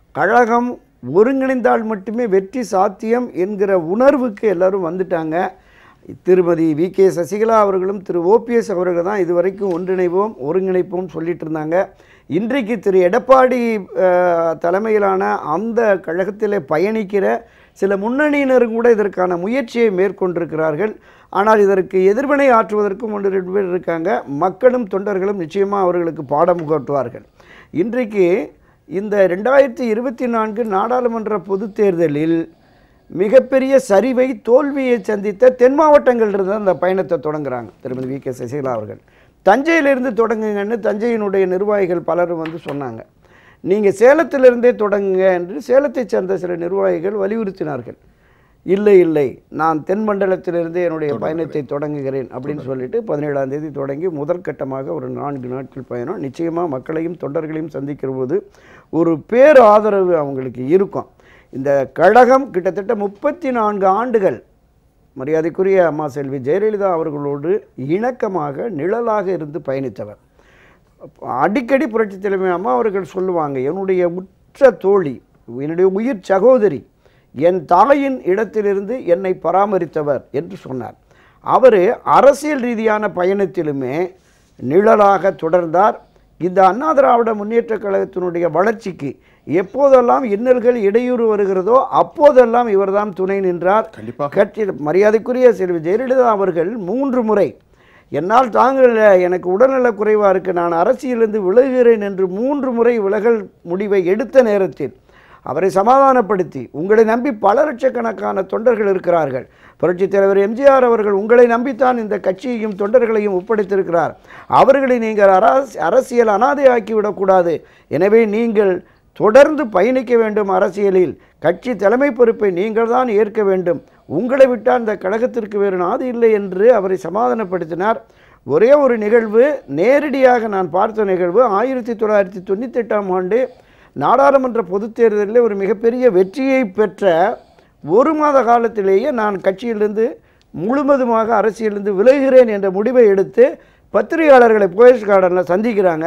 கழகம் ஒருங்கிணைந்தால் மட்டுமே வெற்றி சாத்தியம் என்கிற உணர்வுக்கு எல்லாரும் வந்துட்டாங்க திருமதி வி கே சசிகலா அவர்களும் திரு ஓபிஎஸ் அவர்கள் தான் இதுவரைக்கும் ஒன்றிணைவோம் ஒருங்கிணைப்போம் சொல்லிட்டு இருந்தாங்க இன்றைக்கு திரு எடப்பாடி அஹ், தலைமையிலான அந்த கழகத்தில் பயணிக்கிற சில முன்னணியினரும் கூட இதற்கான முயற்சியை மேற்கொண்டிருக்கிறார்கள் ஆனால் இதற்கு எதிர்வினை ஆற்றுவதற்கும் ஒன்று ரெண்டு பேர் இருக்காங்க மக்களும் தொண்டர்களும் நிச்சயமாக அவர்களுக்கு பாடம் புகட்டுவார்கள் இன்றைக்கு இந்த ரெண்டாயிரத்தி இருபத்தி நான்கு நாடாளுமன்ற பொதுத் தேர்தலில் மிகப்பெரிய சரிவை தோல்வியை சந்தித்த தென் மாவட்டங்களிலிருந்து அந்த பயணத்தை தொடங்குறாங்க திருமதி வி கே சசிகலா அவர்கள் தஞ்சையிலிருந்து தொடங்குங்கன்னு தஞ்சையினுடைய நிர்வாகிகள் பலரும் வந்து சொன்னாங்க நீங்கள் சேலத்திலிருந்தே தொடங்குங்க என்று சேலத்தைச் சேர்ந்த சில நிர்வாகிகள் வலியுறுத்தினார்கள் இல்லை இல்லை நான் தென் மண்டலத்திலிருந்தே என்னுடைய பயணத்தை தொடங்குகிறேன் அப்படின்னு சொல்லிட்டு பதினேழாம் தேதி தொடங்கி முதற்கட்டமாக ஒரு நான்கு நாட்கள் பயணம் நிச்சயமாக மக்களையும் தொண்டர்களையும் சந்திக்கிற போது ஒரு பேர் ஆதரவு அவங்களுக்கு இருக்கும் இந்த கழகம் கிட்டத்தட்ட முப்பத்தி நான்கு ஆண்டுகள் மரியாதைக்குரிய அம்மா செல்வி ஜெயலலிதா அவர்களோடு இணக்கமாக நிழலாக இருந்து பயணித்தவர் அடிக்கடி புரட்சி தலைமை அம்மா அவர்கள் சொல்லுவாங்க என்னுடைய உற்ற தோழி என்னுடைய உயிர் சகோதரி என் தாயின் இடத்திலிருந்து என்னை பராமரித்தவர் என்று சொன்னார் அவர் அரசியல் ரீதியான பயணத்திலுமே நிழலாக தொடர்ந்தார் இந்த அண்ணா திராவிட முன்னேற்ற கழகத்தினுடைய வளர்ச்சிக்கு எப்போதெல்லாம் இன்னல்கள் இடையூறு வருகிறதோ அப்போதெல்லாம் இவர்தான் துணை நின்றார் கண்டிப்பாக. கட்சி மரியாதைக்குரிய செல்வி ஜெயலலிதா அவர்கள் மூன்று முறை என்னால் தாங்கல எனக்கு உடல்நலக் குறைவாக இருக்கு நான் அரசியலிருந்து விலகுகிறேன் என்று மூன்று முறை விலகல் முடிவை எடுத்த நேரத்தில் அவரை சமாதானப்படுத்தி உங்களை நம்பி பல லட்சக்கணக்கான தொண்டர்கள் இருக்கிறார்கள் புரட்சித் தலைவர் எம்ஜிஆர் அவர்கள் உங்களை நம்பித்தான் இந்த கட்சியையும் தொண்டர்களையும் ஒப்படைத்திருக்கிறார் அவர்களை நீங்கள் அரச அரசியல் அனாதையாக்கி விடக்கூடாது எனவே நீங்கள் தொடர்ந்து பயணிக்க வேண்டும் அரசியலில் கட்சி தலைமை பொறுப்பை நீங்கள் தான் ஏற்க வேண்டும் உங்களை விட்டால் இந்த கழகத்திற்கு வேறு நாது இல்லை என்று அவரை சமாதானப்படுத்தினார் ஒரே ஒரு நிகழ்வு நேரடியாக நான் பார்த்த நிகழ்வு ஆயிரத்தி தொள்ளாயிரத்தி தொண்ணூத்தெட்டாம் ஆண்டு நாடாளுமன்ற பொதுத் தேர்தலில் ஒரு மிகப்பெரிய வெற்றியை பெற்ற ஒரு மாத காலத்திலேயே நான் கட்சியிலிருந்து முழுவதுமாக அரசியலிருந்து விலகுகிறேன் என்ற முடிவை எடுத்து பத்திரிகையாளர்களை போயஸ் கார்டனில் சந்திக்கிறாங்க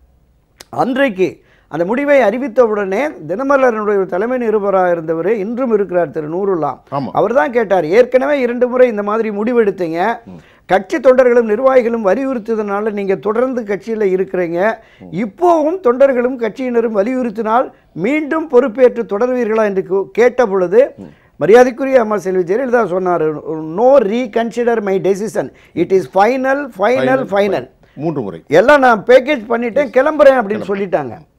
அன்றைக்கு அந்த முடிவை அறிவித்தவுடனே தினமலரனுடைய ஒரு தலைமை நிருபராக இருந்தவர் இன்றும் இருக்கிறார் திரு நூருல்லா ஆமா. அவர் தான் கேட்டார் ஏற்கனவே இரண்டு முறை இந்த மாதிரி முடிவெடுத்தீங்க கட்சி தொண்டர்களும் நிர்வாகிகளும் வலியுறுத்ததுனால நீங்கள் தொடர்ந்து கட்சியில் இருக்கிறீங்க இப்போவும் தொண்டர்களும் கட்சியினரும் வலியுறுத்தினால் மீண்டும் பொறுப்பேற்று தொடர்வீர்களா என்று கோ- கேட்ட பொழுது மரியாதைக்குரிய அம்மா செல்வி ஜெயலலிதா சொன்னார் no reconsider my decision it is final final final மூன்று முறை எல்லாம் நான் பேக்கேஜ் பண்ணிட்டேன் கிளம்புறேன் அப்படின்னு சொல்லிட்டாங்க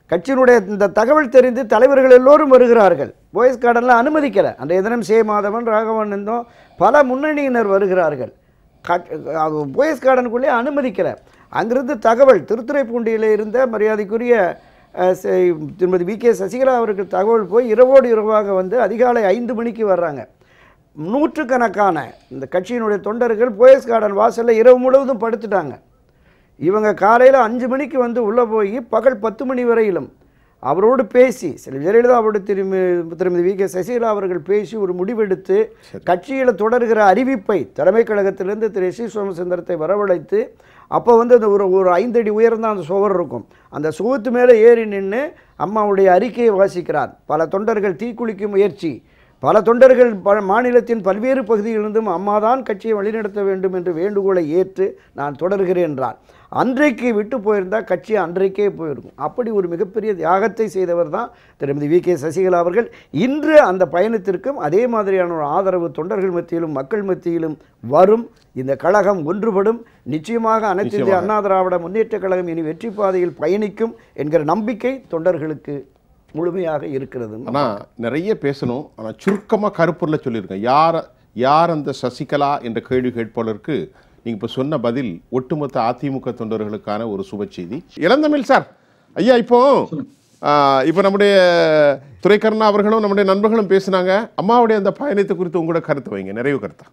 கட்சியினுடைய இந்த தகவல் தெரிந்து தலைவர்கள் எல்லோரும் வருகிறார்கள் போயஸ் கார்டனில் அனுமதிக்கலை அன்றைய தினம் சே மாதவன் ராகவன் இருந்தோம் பல முன்னணியினர் வருகிறார்கள் கட் அது போயஸ் கார்டனுக்குள்ளே அனுமதிக்கலை அங்கிருந்து தகவல் திருத்துறைப்பூண்டியில் இருந்த மரியாதைக்குரிய அஹ், செ- திருமதி வி கே சசிகலா அவர்கள் தகவல் போய் இரவோடு இரவாக வந்து அதிகாலை ஐந்து மணிக்கு வர்றாங்க நூற்றுக்கணக்கான இந்த கட்சியினுடைய தொண்டர்கள் போயஸ் கார்டன் வாசலில் இரவு முழுவதும் படுத்துட்டாங்க இவங்க காலையில் அஞ்சு மணிக்கு வந்து உள்ளே போய் பகல் பத்து மணி வரையிலும் அவரோடு பேசி சில ஜெயலலிதாவோடு திரும்பி திருமதி வி கே சசிகலா அவர்கள் பேசி ஒரு முடிவெடுத்து கட்சியில் தொடர்கிற அறிவிப்பை தலைமைக் கழகத்திலிருந்து திரு எஸ் சி சோமசுந்தரத்தை வரவழைத்து அப்போ வந்து அந்த ஒரு ஒரு ஐந்தடி உயரம் தான் அந்த சுவர் இருக்கும் அந்த சுவத்து மேலே ஏறி நின்று அம்மாவுடைய அறிக்கையை வாசிக்கிறார் பல தொண்டர்கள் தீக்குளிக்கும் முயற்சி பல தொண்டர்கள் ப மாநிலத்தின் பல்வேறு பகுதிகளிலிருந்தும் அம்மாதான் கட்சியை வழிநடத்த வேண்டும் என்று வேண்டுகோளை ஏற்று நான் தொடர்கிறேன் என்றார் அன்றைக்கு விட்டு போயிருந்தால் கட்சி அன்றைக்கே போயிருக்கும் அப்படி ஒரு மிகப்பெரிய தியாகத்தை செய்தவர் தான் திருமதி வி கே சசிகலா அவர்கள் இன்று அந்த பயணத்திற்கும் அதே மாதிரியான ஒரு ஆதரவு தொண்டர்கள் மத்தியிலும் மக்கள் மத்தியிலும் வரும் இந்த கழகம் ஒன்றுபடும் நிச்சயமாக அனைத்து இந்திய அண்ணா திராவிட முன்னேற்ற கழகம் இனி வெற்றி பாதையில் பயணிக்கும் என்கிற நம்பிக்கை தொண்டர்களுக்கு முழுமையாக இருக்கிறது ஆனா நிறைய பேசணும் ஆனா சுருக்கமா கருப்பொருளை சொல்லியிருக்கேன் யார் யார் அந்த சசிகலா என்ற கேள்வி கேட்பாளருக்கு நீங்க இப்ப சொன்ன பதில் ஒட்டுமொத்த அதிமுக தொண்டர்களுக்கான ஒரு சுப செய்தி இளந்தமிழ் சார் ஐயா இப்போ ஆ, இப்போ நம்முடைய துரைக்கருணா அவர்களும் நம்முடைய நண்பர்களும் பேசினாங்க அம்மாவுடைய அந்த பயணத்தை குறித்து உங்களோட கருத்து வைங்க நிறைவு கருத்தா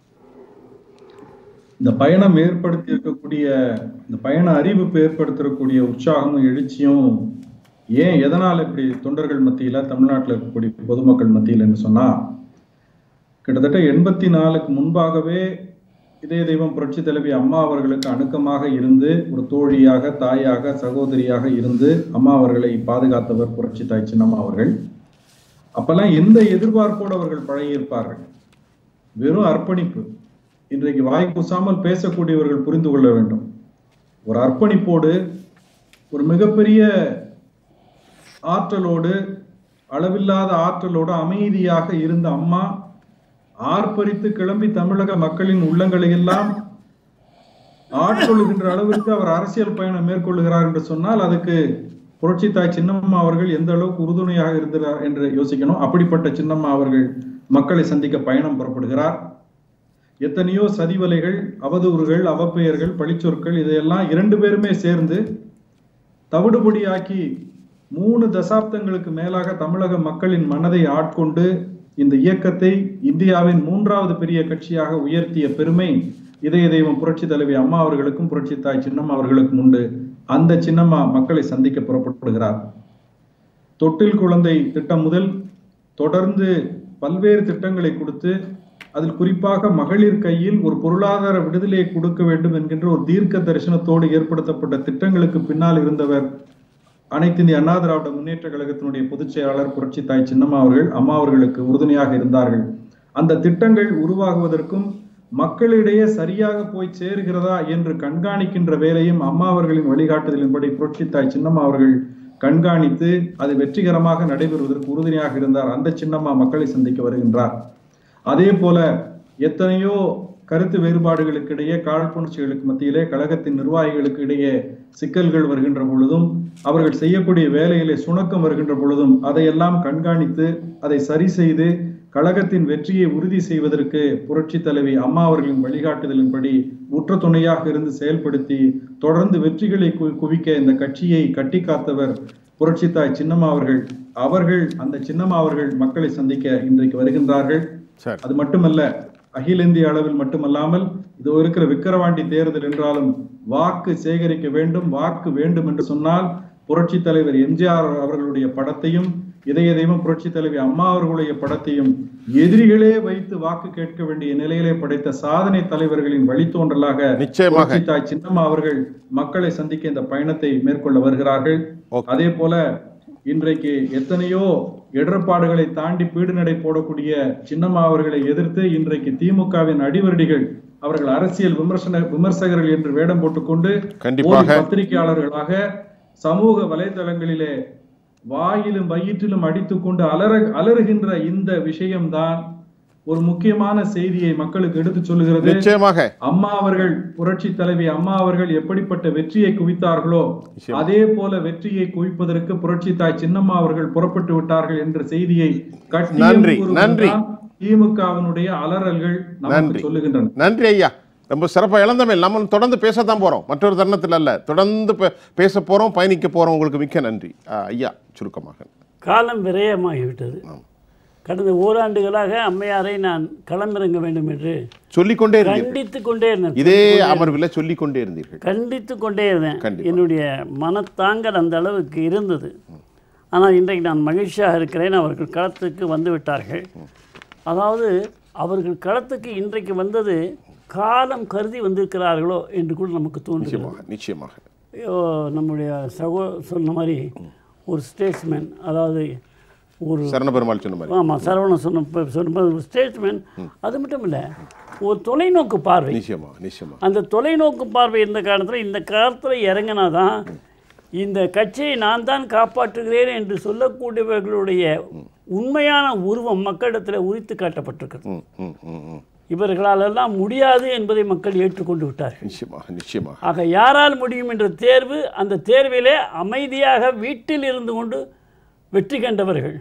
இந்த பயணம் ஏற்படுத்தி இருக்கக்கூடிய இந்த பயண அறிவிப்பு ஏற்படுத்தக்கூடிய உற்சாகமும் எழுச்சியும் ஏன் எதனால இப்படி தொண்டர்கள் மத்தியில தமிழ்நாட்டில் இருக்கக்கூடிய பொதுமக்கள் மத்தியில் என்று சொன்னா கிட்டத்தட்ட எண்பத்தி நாலுக்கு முன்பாகவே இதய தெய்வம் புரட்சி தலைவி அம்மா அவர்களுக்கு அணுக்கமாக இருந்து ஒரு தோழியாக தாயாக சகோதரியாக இருந்து அம்மா அவர்களை பாதுகாத்தவர் புரட்சி தாய் சின்னம்மா அவர்கள் அப்பெல்லாம் எந்த எதிர்பார்ப்போடு அவர்கள் பழகியிருப்பார்கள் வெறும் அர்ப்பணிப்பு இன்றைக்கு வாய் கூசாமல் பேசக்கூடியவர்கள் புரிந்து கொள்ள வேண்டும் ஒரு அர்ப்பணிப்போடு ஒரு மிகப்பெரிய ஆற்றலோடு அளவில்லாத ஆற்றலோடு அமைதியாக இருந்த அம்மா ஆர்ப்பரித்து கிளம்பி தமிழக மக்களின் உள்ளங்களை எல்லாம் ஆட்கொள்ளுகின்ற அளவிற்கு அவர் அரசியல் பயணம் மேற்கொள்ளுகிறார் என்று சொன்னால் அதுக்கு புரட்சி தாய் சின்னம்மா அவர்கள் எந்த அளவுக்கு உறுதுணையாக இருந்தார் என்று யோசிக்கணும் அப்படிப்பட்ட சின்னம்மா அவர்கள் மக்களை சந்திக்க பயணம் புறப்படுகிறார் எத்தனையோ சதிவலைகள் அவதூறுகள் அவப்பெயர்கள் பழிச்சொற்கள் இதையெல்லாம் இரண்டு பேருமே சேர்ந்து தவிடுபொடியாக்கி மூணு தசாப்தங்களுக்கு மேலாக தமிழக மக்களின் மனதை ஆட்கொண்டு இந்த இயக்கத்தை இந்தியாவின் மூன்றாவது பெரிய கட்சியாக உயர்த்திய பெருமை இதய தெய்வம் புரட்சி தலைவி அம்மா அவர்களுக்கும் புரட்சி தாய் சின்னம்மா அவர்களுக்கும் உண்டு அந்த சின்னம்மா மக்களை சந்திக்க புறப்படுகிறார் தொட்டில் குழந்தை திட்டம் முதல் தொடர்ந்து பல்வேறு திட்டங்களை கொடுத்து அதில் குறிப்பாக மகளிர் கையில் ஒரு பொருளாதார விடுதலையை கொடுக்க வேண்டும் என்கின்ற ஒரு தீர்க்க தரிசனத்தோடு ஏற்படுத்தப்பட்ட திட்டங்களுக்கு பின்னால் இருந்தவர் அனைத்து இந்திய அண்ணா திராவிட முன்னேற்ற கழகத்தினுடைய பொதுச் செயலாளர் புரட்சி தாய் சின்னம்மா அவர்கள் அம்மா அவர்களுக்கு உறுதுணையாக இருந்தார்கள் அந்த திட்டங்கள் உருவாகுவதற்கும் மக்களிடையே சரியாக போய் சேருகிறதா என்று கண்காணிக்கின்ற வேலையும் அம்மா அவர்களின் வழிகாட்டுதலின்படி புரட்சி தாய் சின்னம்மா அவர்கள் கண்காணித்து அது வெற்றிகரமாக நடைபெறுவதற்கு உறுதுணையாக இருந்தார் அந்த சின்னம்மா மக்களை சந்திக்க வருகின்றார் அதே போல எத்தனையோ கருத்து வேறுபாடுகளுக்கு இடையே காழ்ப்புணர்ச்சிகளுக்கு மத்தியிலே கழகத்தின் நிர்வாகிகளுக்கு இடையே சிக்கல்கள் வருகின்ற பொழுதும் அவர்கள் செய்யக்கூடிய வேலையிலே சுணக்கம் வருகின்ற பொழுதும் அதையெல்லாம் கண்காணித்து அதை சரி செய்து கழகத்தின் வெற்றியை உறுதி செய்வதற்கு புரட்சி தலைவி அம்மா அவர்களின் வழிகாட்டுதலின்படி உற்ற துணையாக இருந்து செயல்படுத்தி தொடர்ந்து வெற்றிகளை கு- குவிக்க இந்த கட்சியை கட்டி காத்தவர் புரட்சி தாய் சின்னம்மா அவர்கள் அவர்கள் அந்த சின்னம்மா அவர்கள் மக்களை சந்திக்க இன்றைக்கு வருகின்றார்கள் சரி அது மட்டுமல்ல அகில இந்திய அளவில் மட்டுமல்லாமல் இதோ இருக்கிற விக்கிரவாண்டி தேர்தல் என்றாலும் வாக்கு சேகரிக்க வேண்டும் வாக்கு வேண்டும் என்று சொன்னால் புரட்சி தலைவர் எம்ஜிஆர் அவர்களுடைய படத்தையும் இதய தெய்வம் புரட்சி தலைவி அம்மா அவர்களுடைய படத்தையும் எதிரிகளே வைத்து வாக்கு கேட்க வேண்டிய நிலையிலே படைத்த சாதனை தலைவர்களின் வழித்தோன்றலாக நிச்சயமாக. புரட்சி தாய் சின்னம்மா அவர்கள் மக்களை சந்திக்க இந்த பயணத்தை மேற்கொள்ள வருகிறார்கள் ஓகே. அதே போல இன்றைக்கு எத்தனையோ இடர்பாடுகளை தாண்டி பீடு நடை போடக்கூடிய சின்னம்மா அவர்களை எதிர்த்து இன்றைக்கு திமுகவின் அடிவருடிகள் அவர்கள் அரசியல் விமர்சன விமர்சகர்கள் என்று வேடம் போட்டுக்கொண்டு கண்டிப்பாக. போலி பத்திரிகையாளர்களாக சமூக வலைதளங்களிலே வாயிலும் வயிற்றிலும் அடித்துக்கொண்டு அலற அலறுகின்ற இந்த விஷயம்தான் ஒரு முக்கியமான செய்தியை மக்களுக்கு எடுத்து சொல்லுகிறது நிச்சயமாக அம்மா அவர்கள் புரட்சி தலைவி அம்மா அவர்கள் எப்படிப்பட்ட வெற்றியை குவித்தார்களோ நிச்சயமா. அதே போல வெற்றியை குவிப்பதற்கு புரட்சி தாய் சின்னம்மா அவர்கள் புறப்பட்டு விட்டார்கள் என்ற செய்தியை கட்டியம் நன்றி, கூறுவதுதான் நன்றி. திமுகவினுடைய அலறல்கள் நமக்கு நன்றி. சொல்லுகின்றன நன்றி ஐயா ரொம்ப சிறப்பாக இழந்தமிழ் நம்ம தொடர்ந்து பேசத்தான் போகிறோம் மற்றொரு தருணத்தில் அல்ல தொடர்ந்து பே- பேச போகிறோம் பயணிக்க போகிறோம் உங்களுக்கு மிக்க நன்றி ஆ, ஐயா சுருக்கமாக காலம் விரயமாகிவிட்டது கடந்த ஓராண்டுகளாக அம்மையாரை நான் களமிறங்க வேண்டும் என்று சொல்லிக்கொண்டே இருந்தீர்கள் கண்டித்து கொண்டே இருந்தேன் இதே அமர்வில் சொல்லிக்கொண்டே இருந்தீர்கள் கண்டித்து கொண்டே இருந்தேன் கண்டிப்பா. என்னுடைய மனத்தாங்கல் அந்த அளவுக்கு இருந்தது ஆனால் இன்றைக்கு நான் மகிழ்ச்சியாக இருக்கிறேன் அவர்கள் களத்துக்கு வந்து விட்டார்கள் அதாவது அவர்கள் களத்துக்கு இன்றைக்கு வந்தது காலம் கருதி வந்திருக்கிறார்களோ என்று கூட நமக்கு தோன்றுகிறது நிச்சயமாக நிச்சயமாக ஐயோ, நம்முடைய சகோ சொன்ன மாதிரி ஒரு ஸ்டேட்ஸ்மேன் அதாவது ஒரு சரணபெருமாள் சொன்ன மாதிரி ஆமாம் சரவணன் சொன்ன ப- சொன்ன ஒரு ஸ்டேட்ஸ்மேன் அது மட்டும் இல்லை ஒரு தொலைநோக்கு பார்வை நிச்சயமா நிச்சயமா அந்த தொலைநோக்கு பார்வை இருந்த காலத்தில் இந்த காலத்தில் இறங்கினாதான் இந்த கட்சியை நான் தான் காப்பாற்றுகிறேன் என்று சொல்லக்கூடியவர்களுடைய உண்மையான உருவம் மக்களிடத்தில் உரித்து காட்டப்பட்டிருக்கிறது ம் ம் ம் ம் இவர்களாலெல்லாம் முடியாது என்பதை மக்கள் ஏற்றுக்கொண்டு விட்டார்கள் நிச்சயமாக நிச்சயமாக ஆக யாரால் முடியும் என்ற தேர்வு அந்த தேர்விலே அமைதியாக வீட்டில் இருந்து கொண்டு வெற்றி கண்டவர்கள்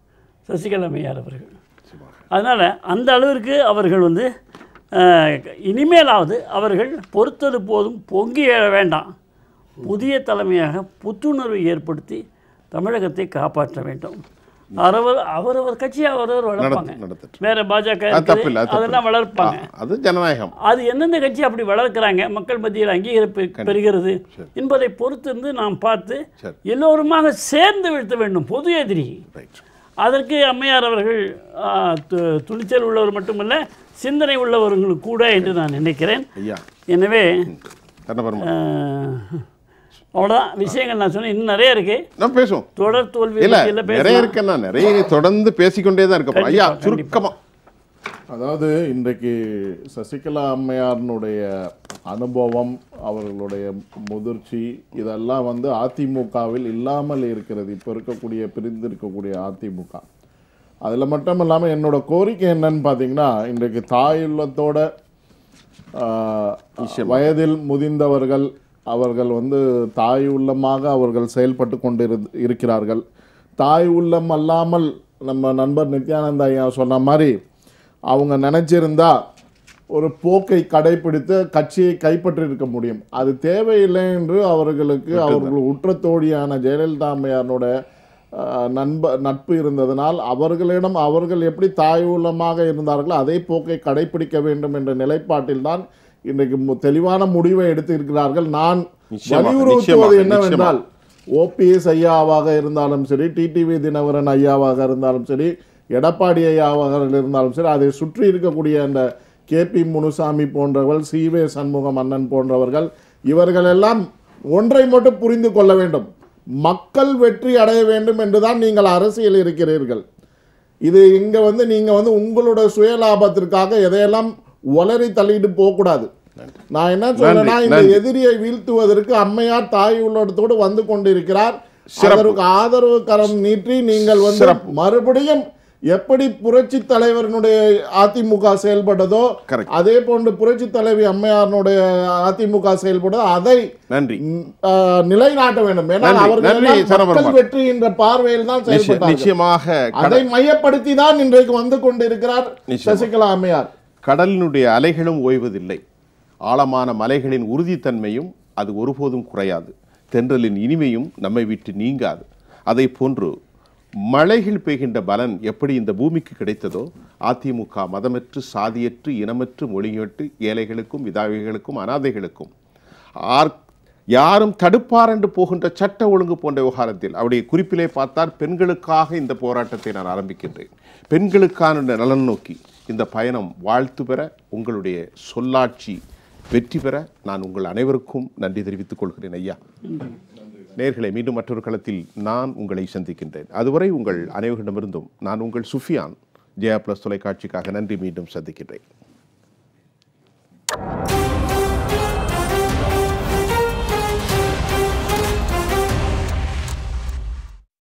சசிகலா அம்மையார் அவர்கள் அதனால் அந்த அளவிற்கு அவர்கள் வந்து அஹ், இனிமேலாவது அவர்கள் பொறுத்தது போதும் பொங்கி எழ வேண்டாம் புதிய தலைமையாக புத்துணர்வை ஏற்படுத்தி தமிழகத்தை காப்பாற்ற வேண்டும் அவரவர் அவரவர் கட்சியை அவரவர் வளர்ப்பாங்க நடத்து- நடத்தட்டும். வேற பாஜக அது தப்பு இல்லை இருக்குது, அதெல்லாம் வளர்ப்பாங்க ஆ, அது ஜனநாயகம் அது எந்தெந்த கட்சி அப்படி வளர்க்குறாங்க மக்கள் மத்தியில் அங்கீகரிப்பு பெறுகிறது என்பதை பொறுத்திருந்து நாம் பார்த்து சரி. எல்லோருமாக சேர்ந்து வீழ்த்த வேண்டும் பொது எதிரி ரைட் அதற்கு அம்மையார் அவர்கள் ஆ, து- துணிச்சல் உள்ளவர் மட்டுமல்ல சிந்தனை உள்ளவர்களும் கூட என்று நான் நினைக்கிறேன் ஐயா எனவே சரணபெருமாள் ஆ, அவ்வளோதான் விஷயங்கள் நான் சொன்னேன் இன்னும் நிறைய இருக்கு நம்ம பேசுவோம் தொடர் தோல்வி இல்ல பற்றியெல்லாம் நிறைய பேசலாம் இருக்குன்னா நிறைய தொடர்ந்து பேசிக்கொண்டே தான் இருக்க போறோம் ஐயா கண்டிப்பா, சுருக்கமா அதாவது இன்றைக்கு சசிகலா அம்மையாரினுடைய அனுபவம் அவர்களுடைய முதிர்ச்சி இதெல்லாம் வந்து அதிமுகவில் இல்லாமல் இருக்கிறது இப்போ இருக்கக்கூடிய பிரிந்து இருக்கக்கூடிய அதிமுக அதில் மட்டும் இல்லாமல் என்னோட கோரிக்கை என்னன்னு பார்த்தீங்கன்னா இன்றைக்கு தாயுள்ளத்தோட ஆஹ், வயதில் முதிர்ந்தவர்கள் அவர்கள் வந்து தாய் உள்ளமாக அவர்கள் செயல்பட்டு கொண்டு இருக்கிறார்கள் தாய் உள்ளம் அல்லாமல் நம்ம நண்பர் நித்யானந்த ஐயா சொன்ன மாதிரி அவங்க நினைச்சிருந்தா ஒரு போக்கை கடைபிடித்து கட்சியை கைப்பற்றி இருக்க முடியும் அது தேவையில்லை என்று அவர்களுக்கு அவர்கள் உற்ற தோழியான ஜெயலலிதா அம்மையாரோட ஆஹ், நண்ப நட்பு இருந்ததனால் அவர்களிடம் அவர்கள் எப்படி தாய் உள்ளமாக இருந்தார்களோ அதே போக்கை கடைபிடிக்க வேண்டும் என்ற நிலைப்பாட்டில் தான் இன்றைக்கு மு- தெளிவான முடிவை எடுத்திருக்கிறார்கள் நான் நிச்சயமாக, வலியுறுத்துவது நிச்சயமாக, என்னவென்றால் ஓபிஎஸ் ஐயாவாக இருந்தாலும் சரி டிடிவி தினகரன் ஐயாவாக இருந்தாலும் சரி எடப்பாடி ஐயாவாக இருந்தாலும் சரி அதை சுற்றி இருக்கக்கூடிய அந்த கேபி முனுசாமி போன்றவர்கள் சிவே சண்முகம் அண்ணன் போன்றவர்கள் இவர்களெல்லாம் ஒன்றை மட்டும் புரிந்து கொள்ள வேண்டும் மக்கள் வெற்றி அடைய வேண்டும் என்றுதான் நீங்கள் அரசியல் இருக்கிறீர்கள் இது இங்க வந்து நீங்க வந்து உங்களோட சுயலாபத்திற்காக எதையெல்லாம் உளறி தள்ளிட்டு போகக்கூடாது நான் என்ன சொல்றேன்னா இந்த நன்றி. எதிரியை வீழ்த்துவதற்கு அம்மையார் தாய் உள்ளத்தோடு வந்து கொண்டிருக்கிறார் சிறப்பு. அதற்கு ஆதரவு கரம் நீட்டி நீங்கள் வந்து சிறப்பு. மறுபடியும் எப்படி புரட்சி தலைவரினுடைய அதிமுக செயல்பட்டதோ Correct. அதே போன்று புரட்சி தலைவி அம்மையாரினுடைய அதிமுக செயல்பட்டதோ அதை நன்றி ம், ஆ, நிலைநாட்ட வேண்டும் ஏன்னா நன்றி, அவர்கள் நன்றி, எல்லாம் சரவணன் மக்கள் வெற்றி என்ற பார்வையில் தான் நிச்சய- செயல்பட்டார்கள் நிச்சயமாக அதை மையப்படுத்தி தான் இன்றைக்கு வந்து கொண்டிருக்கிறார் நிச்சயமா. சசிகலா அம்மையார் கடலினுடைய அலைகளும் ஓய்வதில்லை ஆழமான மலைகளின் உறுதித்தன்மையும் அது ஒருபோதும் குறையாது தென்றலின் இனிமையும் நம்மை விட்டு நீங்காது அதை போன்று மழைகள் பெய்கின்ற பலன் எப்படி இந்த பூமிக்கு கிடைத்ததோ அதிமுக மதமற்று சாதியற்று இனமற்று மொழியற்று ஏழைகளுக்கும் விதாவிகளுக்கும் அனாதைகளுக்கும் ஆர் யாரும் தடுப்பார் என்று போகின்ற சட்ட ஒழுங்கு போன்ற விவகாரத்தில் அவருடைய குறிப்பிலே பார்த்தால் பெண்களுக்காக இந்த போராட்டத்தை நான் ஆரம்பிக்கின்றேன் பெண்களுக்கான நலன் நோக்கி இந்த பயணம் வாழ்த்து பெற உங்களுடைய சொல்லாட்சி வெற்றி பெற நான் உங்கள் அனைவருக்கும் நன்றி தெரிவித்துக் கொள்கிறேன் ஐயா நேர்களை மீண்டும் மற்றொரு களத்தில் நான் உங்களை சந்திக்கின்றேன் அதுவரை உங்கள் அனைவரிடமிருந்தும் நான் உங்கள் சுஃபியான் ஜெயா பிளஸ் தொலைக்காட்சிக்காக நன்றி மீண்டும் சந்திக்கின்றேன்